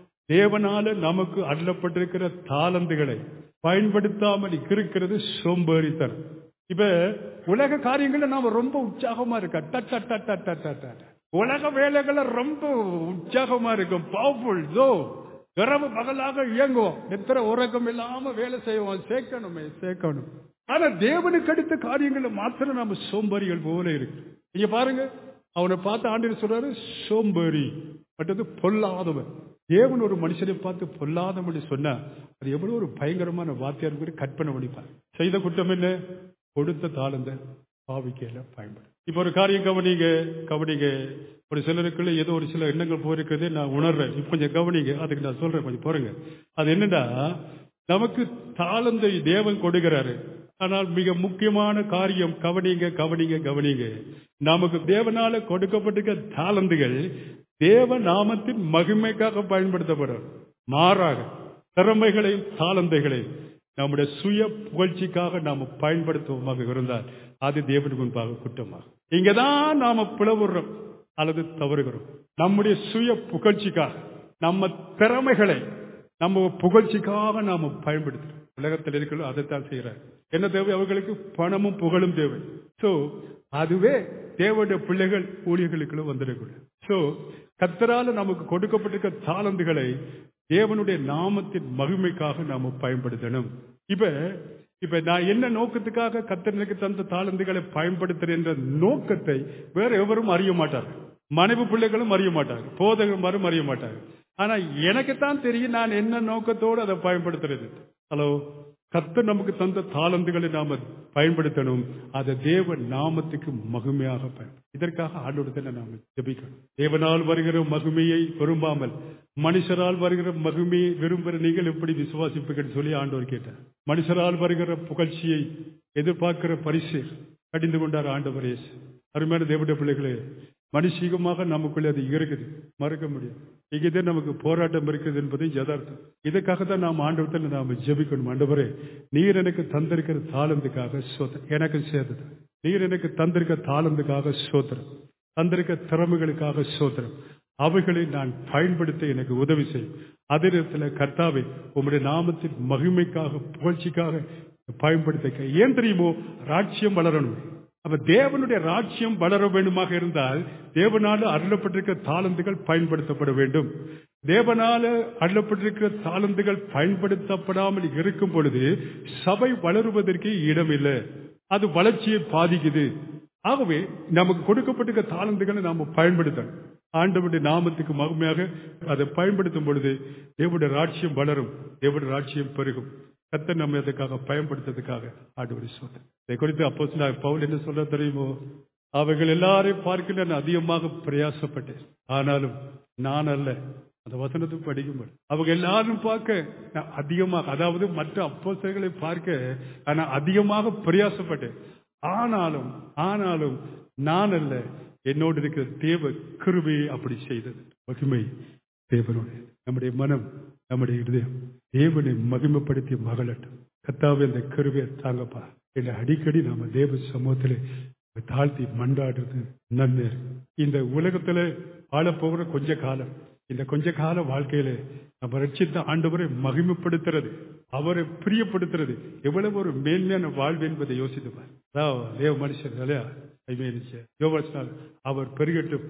தேவனால நமக்கு அருளப்பட்டிருக்கிற தாளந்துகளை பயன்படுத்தாமல் இருக்கிறது சோம்பேறித்தனம் இப்ப உலக காரியங்கள்ல நாம ரொம்ப உற்சாகமா இருக்க ட, ட, ட, ட, ட, ட, ட. உலக வேலைகளை ரொம்ப உற்சாகமா இருக்கும் பவர்ஃபுல் ஜோ இரவு பகலாக இயங்குவோம் எத்தனை உறக்கம் இல்லாம வேலை செய்வோம் சேர்க்கணுமே சேர்க்கணும் ஆனா தேவனுக்கு அடுத்த காரியங்களை மாத்திரம் நம்ம சோம்பேறிகள் போல இருக்கு நீங்க பாருங்க அவனை பார்த்து ஆண்டு சொல்றாரு சோம்பேறி மற்றது பொல்லாதவன் தேவன் ஒரு மனுஷனை பார்த்து பொல்லாதவன் சொன்னா அது எவ்வளவு ஒரு பயங்கரமான வார்த்தையா இருக்கு கற்பனை பண்ணிப்பார் செய்த குற்றம் என்ன கொடுத்த தாளந்த பாவிக்கையில பயன்படும் இப்ப ஒரு காரியம் கவனிங்க கவனிங்க ஒரு சிலருக்குள்ள ஏதோ ஒரு சில எண்ணங்கள் போயிருக்கிறதே நான் உணர்றேன் இப்ப கொஞ்சம் கவனிங்க அதுக்கு நான் சொல்றேன் கொஞ்சம் போறேங்க அது என்னடா நமக்கு தாளந்தை தேவன் கொடுக்கிறாரு ஆனால் மிக முக்கியமான காரியம் கவனிங்க கவனிங்க கவனிங்க நமக்கு தேவனால கொடுக்கப்பட்டிருக்க தாளந்துகள் தேவ நாமத்தின் மகிமைக்காக பயன்படுத்தப்படும் மாறாக திறமைகளையும் தாளந்தைகளையும் நம்முடைய சுய புகழ்ச்சிக்காக நாம் பயன்படுத்துவோமாக இருந்தால் அது தேவனுக்கு முன்பாக குற்றமாகும் இங்கதான் நாம பிளவுறோம் அல்லது தவறுகிறோம் நம்முடைய சுய புகழ்ச்சிக்காக நம்ம திறமைகளை நம்ம புகழ்ச்சிக்காக நாம பயன்படுத்துறோம் உலகத்தில் இருக்கிறோம் அதைத்தான் செய்யறாங்க என்ன தேவை அவர்களுக்கு பணமும் புகழும் தேவை சோ அதுவே தேவனுடைய பிள்ளைகள் ஊழியர்களுக்குள்ள வந்துடக்கூடாது சோ கத்தரால நமக்கு கொடுக்கப்பட்டிருக்க தாளந்துகளை தேவனுடைய நாமத்தின் மகிமைக்காக நாம பயன்படுத்தணும் இப்ப இப்ப நான் என்ன நோக்கத்துக்காக கத்தனுக்கு தந்த தாளந்துகளை பயன்படுத்துறேன் என்ற நோக்கத்தை வேற எவரும் அறிய மாட்டார்கள் மனைவி பிள்ளைகளும் அறிய மாட்டாங்க போதகமாரும் அறிய மாட்டாங்க ஆனா எனக்குத்தான் தெரியும் நான் என்ன நோக்கத்தோடு அதை பயன்படுத்துறது ஹலோ கர்த்தர் நமக்கு தந்த தாளந்துகளை நாம பயன்படுத்தணும் அதை தேவ நாமத்துக்கு மகிமையாக பயன் இதற்காக ஆண்டோடத்தில் நாம ஜெபிக்கணும் தேவனால் வருகிற மகிமையை விரும்பாமல் மனுஷரால் வருகிற மகிமையை விரும்புகிற நீங்கள் எப்படி விசுவாசிப்பீங்கன்னு சொல்லி ஆண்டவர் கேட்டார் மனுஷரால் வருகிற புகழ்ச்சியை எதிர்பார்க்கிற பரிசு கடிந்து கொண்டார் ஆண்டவர் இயேசு அருமையான தேவடைய பிள்ளைகளே மனுஷீகமாக நமக்குள்ளே அது இருக்குது மறுக்க முடியும் இங்கதான் நமக்கு போராட்டம் இருக்குது என்பது யதார்த்தம் இதுக்காக தான் நாம் ஆண்டவத்தில் நாம ஜெபிக்கணும் ஆண்டவரே நீர் எனக்கு தந்திருக்கிற தாளந்துக்காக சோதனை எனக்கு சேர்ந்தது நீர் எனக்கு தந்திருக்க தாளந்துக்காக சோத்திரம் தந்திருக்க திறமைகளுக்காக சோத்திரம் அவைகளை நான் பயன்படுத்த எனக்கு உதவி செய்யும் அதே நேரத்தில் கர்த்தாவை உம்முடைய நாமத்தின் மகிமைக்காக புகழ்ச்சிக்காக பயன்படுத்த ஏன் தெரியுமோ ராட்சியம் வளரணும் அப்ப தேவனுடைய ராட்சியம் வளர வேண்டுமாக இருந்தால் தேவனால அருளப்பட்டிருக்கிற தாளந்துகள் பயன்படுத்தப்பட வேண்டும் தேவனால அருளப்பட்டிருக்கிற தாளந்துகள் பயன்படுத்தப்படாமல் இருக்கும் பொழுது சபை வளருவதற்கு இடமில்லை அது வளர்ச்சியை பாதிக்குது ஆகவே நமக்கு கொடுக்கப்பட்டிருக்க தாளந்துகளை நாம பயன்படுத்தணும் ஆண்டவருடைய நாமத்துக்கு மகிமையாக அதை பயன்படுத்தும் பொழுது தேவனுடைய ராட்சியம் வளரும் தேவனுடைய ராட்சியம் பெருகும் கத்த நம்ம இதுக்காக பயன்படுத்துறதுக்காக ஆண்டவரை சொல்றேன் இதை குறித்து அப்போ பவுல் என்ன சொல்ற தெரியுமோ அவைகள் எல்லாரையும் பார்க்க நான் அதிகமாக பிரயாசப்பட்டேன் ஆனாலும் நான் அல்ல அந்த வசனத்துக்கு படிக்கும்போது அவங்க எல்லாரும் பார்க்க நான் அதிகமாக அதாவது மற்ற அப்போசர்களை பார்க்க நான் அதிகமாக பிரயாசப்பட்டேன் ஆனாலும் ஆனாலும் நான் அல்ல என்னோடு இருக்கிற தேவ கிருபையை அப்படி செய்தது மகிமை தேவனுடைய நம்முடைய மனம் நம்முடைய இருதயம் தேவனை மகிமைப்படுத்திய மகளட்டும் கத்தாவே அந்த கருவியை தாங்கப்பா இல்லை அடிக்கடி நாம தேவ சமூகத்திலே தாழ்த்தி மண்டாடுறது நன்மை இந்த உலகத்துல வாழ போகிற கொஞ்ச காலம் இந்த கொஞ்ச கால வாழ்க்கையில நம்ம ரட்சித்த ஆண்டவரை மகிமைப்படுத்துறது அவரை பிரியப்படுத்துறது எவ்வளவு ஒரு மேன்மையான வாழ்வு என்பதை யோசித்துப்பார் அதாவது தேவ மனுஷன் இல்லையா யோகாசினால் அவர் பெருகட்டும்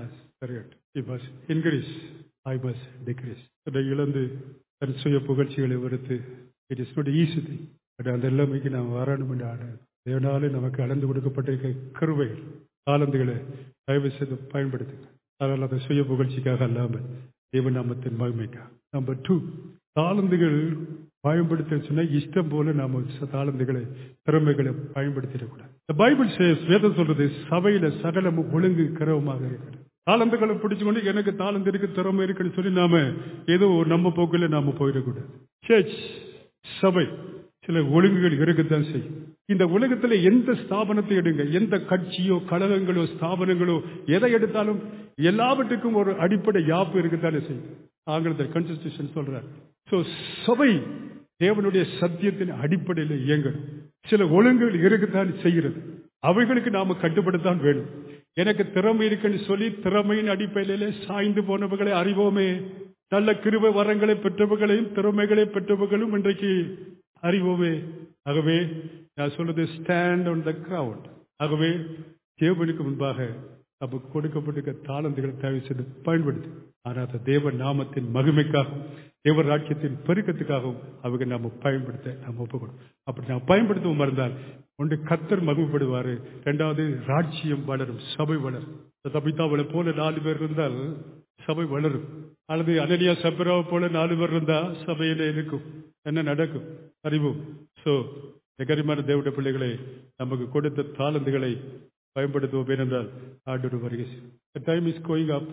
பெருகட்டும் இன்க்ரீஸ் ஐ பஸ் டிக்ரீஸ் அதை இழந்து தன் சுய புகழ்ச்சிகளை வெறுத்து it is not easy thing but அந்த எல்லாமைக்கு நாம் வரணும் என்று ஆட தேவனாலே நமக்கு அளந்து கொடுக்கப்பட்டிருக்க கருவைகள் தாளந்துகளை தயவு செய்து பயன்படுத்துங்க அதனால் அதை சுய புகழ்ச்சிக்காக அல்லாமல் தேவநாமத்தின் மகிமைக்காக நம்பர் டூ தாளந்துகள் பயன்படுத்த சொன்னா இஷ்டம் போல நாம தாளந்துகளை திறமைகளை பயன்படுத்திடக்கூடாது பைபிள் வேதம் சொல்றது சபையில சகலமும் ஒழுங்கு கிரவமாக இருக்கிறது தாளந்துகளை பிடிச்சுக்கொண்டு எனக்கு தாளந்து இருக்கு திறமை இருக்குன்னு சொல்லி நாம ஏதோ நம்ம போக்கில் நாம போயிடக்கூடாது சர்ச் சபை சில ஒழுங்குகள் இருக்கத்தான் செய்யும் இந்த உலகத்துல எந்த ஸ்தாபனத்தை எடுங்க எந்த கட்சியோ கழகங்களோ ஸ்தாபனங்களோ எதை எடுத்தாலும் எல்லாவற்றுக்கும் ஒரு அடிப்படை யாப்பு இருக்கத்தானே செய்யும் ஆங்கிலத்தில் கான்ஸ்டியூஷன் சொல்றாரு சோ சபை தேவனுடைய சத்தியத்தின் அடிப்படையில் இயங்கணும் சில ஒழுங்குகள் இருக்கத்தான் செய்கிறது அவைகளுக்கு நாம கட்டுப்படத்தான் வேணும் எனக்கு திறமை இருக்குன்னு சொல்லி திறமையின் அடிப்படையிலே சாய்ந்து போனவர்களை அறிவோமே நல்ல கிருப வரங்களை பெற்றவர்களையும் திறமைகளை பெற்றவர்களும் இன்றைக்கு அறிவோமே ஆகவே நான் சொல்றது ஸ்டாண்ட் on த கிரவுண்ட் ஆகவே தேவனுக்கு முன்பாக நமக்கு கொடுக்கப்பட்டிருக்க தாளந்துகளை தயவு செய்து பயன்படுத்தி ஆனால் அந்த தேவ நாமத்தின் மகிமைக்காகவும் தேவ ராட்சியத்தின் பெருக்கத்துக்காகவும் அவங்க நாம பயன்படுத்த நாம் ஒப்புக்கணும் அப்படி நாம் பயன்படுத்தவும் இருந்தால் ஒன்று கத்தர் மகிமைப்படுவாரு இரண்டாவது ராட்சியம் வளரும் சபை வளரும் தபிதாவளை போல நாலு பேர் இருந்தால் சபை வளரும் அல்லது அனனியா சப்பராவை போல நாலு பேர் இருந்தா சபையில இருக்கும் என்ன நடக்கும் அறிவோம் சோ நெகரிமான தேவட பிள்ளைகளை நமக்கு கொடுத்த தாளந்துகளை பயன்படுத்துவோம் ஏனென்றால் ஆண்டோடு வருகை டைம் இஸ் கோயிங் அப்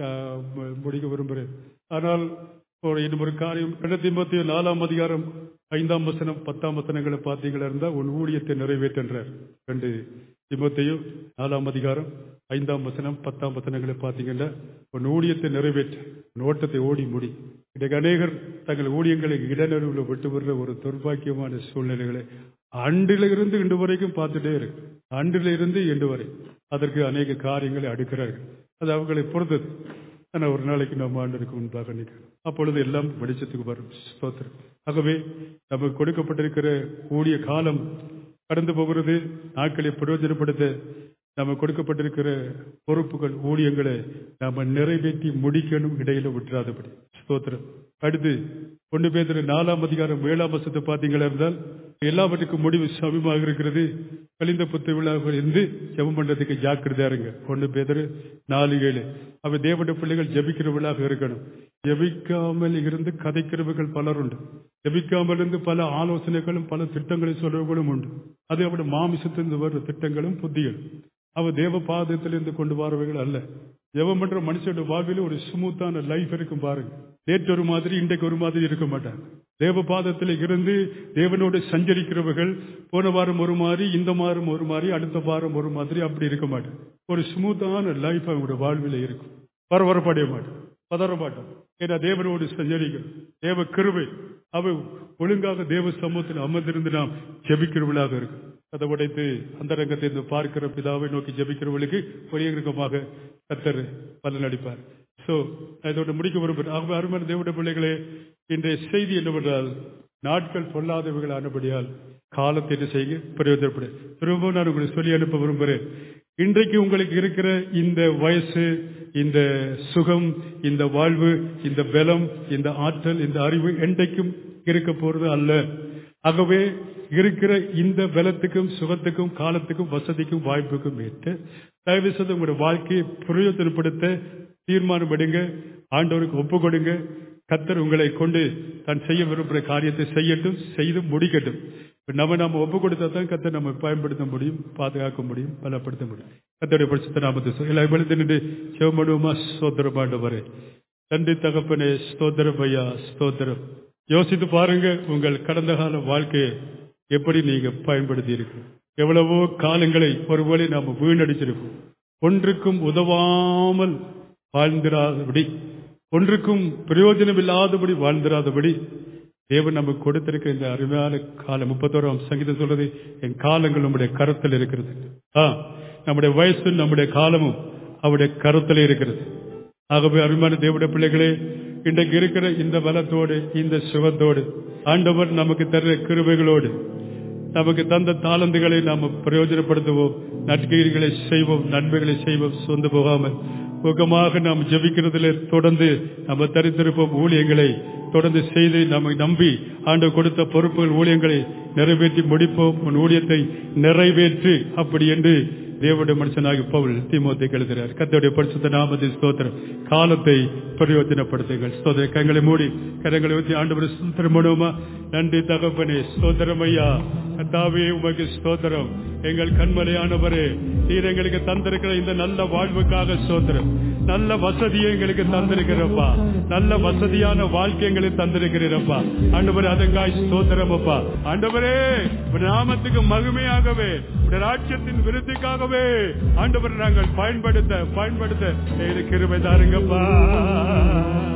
முடிக்க விரும்புகிறேன் ஆனால் ஒரு இன்னும் ஒரு காரியம் திமுத்தி நாலாம் அதிகாரம் ஐந்தாம் வசனம் பத்தாம் வசனங்களை பார்த்தீங்களா இருந்தா உன் ஊழியத்தை நிறைவேற்றன்றார் ரெண்டு திமுத்தையும் நாலாம் அதிகாரம் ஐந்தாம் வசனம் பத்தாம் வசனங்களை பார்த்தீங்கன்னா உன் ஊழியத்தை நிறைவேற்ற உன் ஓட்டத்தை ஓடி முடி இன்றைக்கு அநேகர் தங்கள் ஊழியங்களை இடநடுவில் விட்டு வருகிற ஒரு துர்பாக்கியமான சூழ்நிலைகளை அன்றில இருந்து இன்று வரைக்கும் பார்த்துட்டே இருக்கு அன்றில இருந்து இன்று வரை அதற்கு அநேக காரியங்களை அடுக்கிறார்கள் அது அவங்களை பொறுத்தது ஆனா ஒரு நாளைக்கு நம்ம ஆண்டருக்கு முன்பாக நிற்கிறோம் அப்பொழுது எல்லாம் வெளிச்சத்துக்கு வரும் ஸ்தோத்திரம் ஆகவே நமக்கு கொடுக்கப்பட்டிருக்கிற ஊழிய காலம் கடந்து போகிறது நாட்களை பிரயோஜனப்படுத்த நம்ம கொடுக்கப்பட்டிருக்கிற பொறுப்புகள் ஊழியங்களை நாம நிறைவேற்றி முடிக்கணும் இடையில விட்டுறாதபடி ஸ்தோத்திரம் அடுத்து ஒன்று பேர் நாலாம் அதிகாரம் ஏழாம் வருஷத்தை பார்த்தீங்களா இருந்தால் எல்லாவற்றுக்கும் முடிவு சமீபமாக இருக்கிறது கலிந்த புத்த விழாவில் இருந்து ஜெபம் பண்றதுக்கு ஜாக்கிரதையா இருங்க ஒன்று பேதர் நாலு ஏழு அவ தேவட பிள்ளைகள் ஜெபிக்கிற விழாக இருக்கணும் ஜெபிக்காமல் இருந்து கதைக்கிறவர்கள் பலர் உண்டு ஜெபிக்காமல் இருந்து பல ஆலோசனைகளும் பல திட்டங்களை சொல்றவர்களும் உண்டு அது அவருடைய மாமிசத்திலிருந்து வர்ற திட்டங்களும் புத்திகள் அவ தேவ பாதத்திலிருந்து கொண்டு வரவைகள் அல்ல ஜெபம் பண்ற மனுஷனோட வாழ்வில் ஒரு ஸ்மூத்தான லைஃப் இருக்கும் பாருங்க நேற்று ஒரு மாதிரி இன்றைக்கு ஒரு மாதிரி இருக்க மாட்டாங்க தேவ பாதத்தில் இருந்து தேவனோடு சஞ்சரிக்கிறவர்கள் போன வாரம் ஒரு மாதிரி இந்த வாரம் ஒரு மாதிரி அடுத்த வாரம் ஒரு மாதிரி அப்படி இருக்க மாட்டேன் ஒரு ஸ்மூத்தான லைஃப் அவங்களோட வாழ்வில் இருக்கும் பரபரப்படைய மாட்டேன் பதற மாட்டோம் ஏன்னா தேவனோடு சஞ்சரிக்கிறோம் தேவ கிருவை அவ ஒழுங்காக தேவ சமூகத்தில் அமர்ந்திருந்து நாம் ஜெபிக்கிறவளாக இருக்கும் அதை உடைத்து அந்த ரங்கத்தை இருந்து பார்க்கிற பிதாவை நோக்கி ஜபிக்கிறவர்களுக்கு ஒரேகமாக கத்தர் பலன் அளிப்பார் சோ இதோட முடிக்க விரும்புகிறேன் ஆகவே அருமையான தேவட பிள்ளைகளே இன்றைய செய்தி என்னவென்றால் நாட்கள் பொல்லாதவைகள் ஆனபடியால் காலத்தை என்ன செய்யுங்க பிரயோஜனப்படு திரும்பவும் நான் உங்களுக்கு சொல்லி அனுப்ப விரும்புகிறேன் இன்றைக்கு உங்களுக்கு இருக்கிற இந்த வயசு இந்த சுகம் இந்த வாழ்வு இந்த பலம் இந்த ஆற்றல் இந்த அறிவு என்றைக்கும் இருக்க போறது அல்ல ஆகவே இருக்கிற இந்த பலத்துக்கும் சுகத்துக்கும் காலத்துக்கும் வசதிக்கும் வாய்ப்புக்கும் ஏற்று தயவு செய்து உங்களுடைய வாழ்க்கையை பிரயோஜனப்படுத்த தீர்மானம் எடுங்க ஆண்டவருக்கு ஒப்பு கொடுங்க கத்தர் உங்களை கொண்டு தான் செய்ய விரும்புகிற காரியத்தை செய்யட்டும் செய்து முடிக்கட்டும் நம்ம நாம ஒப்பு கொடுத்தா தான் கத்தை நம்ம பயன்படுத்த முடியும் பாதுகாக்க முடியும் பலப்படுத்த முடியும் கத்தோடைய பட்சத்தை நாமத்தை எல்லாம் எழுந்து நின்று சிவமனுமா ஸ்தோத்திரமாண்டவரே நன்றி தகப்பனே ஸ்தோத்திரம் ஐயா ஸ்தோத்திரம் யோசித்து பாருங்க உங்கள் கடந்த கால வாழ்க்கையை எப்படி நீங்க பயன்படுத்தி இருக்கு எவ்வளவோ காலங்களை ஒருவேளை நாம வீணடிச்சிருக்கோம் ஒன்றுக்கும் உதவாமல் வாழ்ந்திராதபடி ஒன்றுக்கும் பிரயோஜனம் இல்லாதபடி வாழ்ந்திராதபடி தேவன் நமக்கு கொடுத்திருக்க இந்த அருமையான காலம் முப்பத்தோராம் சங்கீதம் சொல்றது என் காலங்கள் நம்முடைய கருத்தில் இருக்கிறது ஆ நம்முடைய வயசு நம்முடைய காலமும் அவருடைய கருத்தில் இருக்கிறது ஆகவே அருமையான தேவடைய பிள்ளைகளே இன்றைக்கு இருக்கிற இந்த பலத்தோடு இந்த சுகத்தோடு ஆண்டவர் நமக்கு தருகிற கிருபைகளோடு நமக்கு தந்த தாளந்துகளை நாம் பிரயோஜனப்படுத்துவோம் நற்கீர்களை செய்வோம் நன்மைகளை செய்வோம் சொந்து போகாமல் ஊக்கமாக நாம் ஜபிக்கிறதுல தொடர்ந்து நம்ம தரித்திருப்போம் ஊழியங்களை தொடர்ந்து செய்து நம்மை நம்பி ஆண்டு கொடுத்த பொறுப்புகள் ஊழியங்களை நிறைவேற்றி முடிப்போம் உன் ஊழியத்தை நிறைவேற்று அப்படி என்று தேவனுடைய மனுஷனாகி பவுல் தீமோத்தை எழுதுகிறார் கத்தோடைய பரிசுத்த நாமத்தை ஸ்தோத்திரம் காலத்தை பிரயோஜனப்படுத்துங்கள் ஸ்தோத்திர கங்களை மூடி கரங்களை ஊற்றி ஆண்டு சுந்தரம் பண்ணுவோமா நன்றி தகப்பனே ஸ்தோத்திரம் ஐயா கத்தாவே உமக்கு ஸ்தோத்திரம் எங்கள் கண்மலையானவரே நீர் எங்களுக்கு தந்திருக்கிற இந்த நல்ல வாழ்வுக்காக ஸ்தோத்திரம் நல்ல வசதியை எங்களுக்கு தந்திருக்கிறப்பா நல்ல வசதியான வாழ்க்கை எங்களுக்கு தந்திருக்கிறீரப்பா ஆண்டவரே அதங்காய் ஸ்தோத்திரம் அப்பா ஆண்டவரே நாமத்துக்கு மகிமையாகவே ராட்சியத்தின் விருத்திக்காகவே ஆண்டவர் நாங்கள் பயன்படுத்த பயன்படுத்த கிருபை தாருங்கப்பா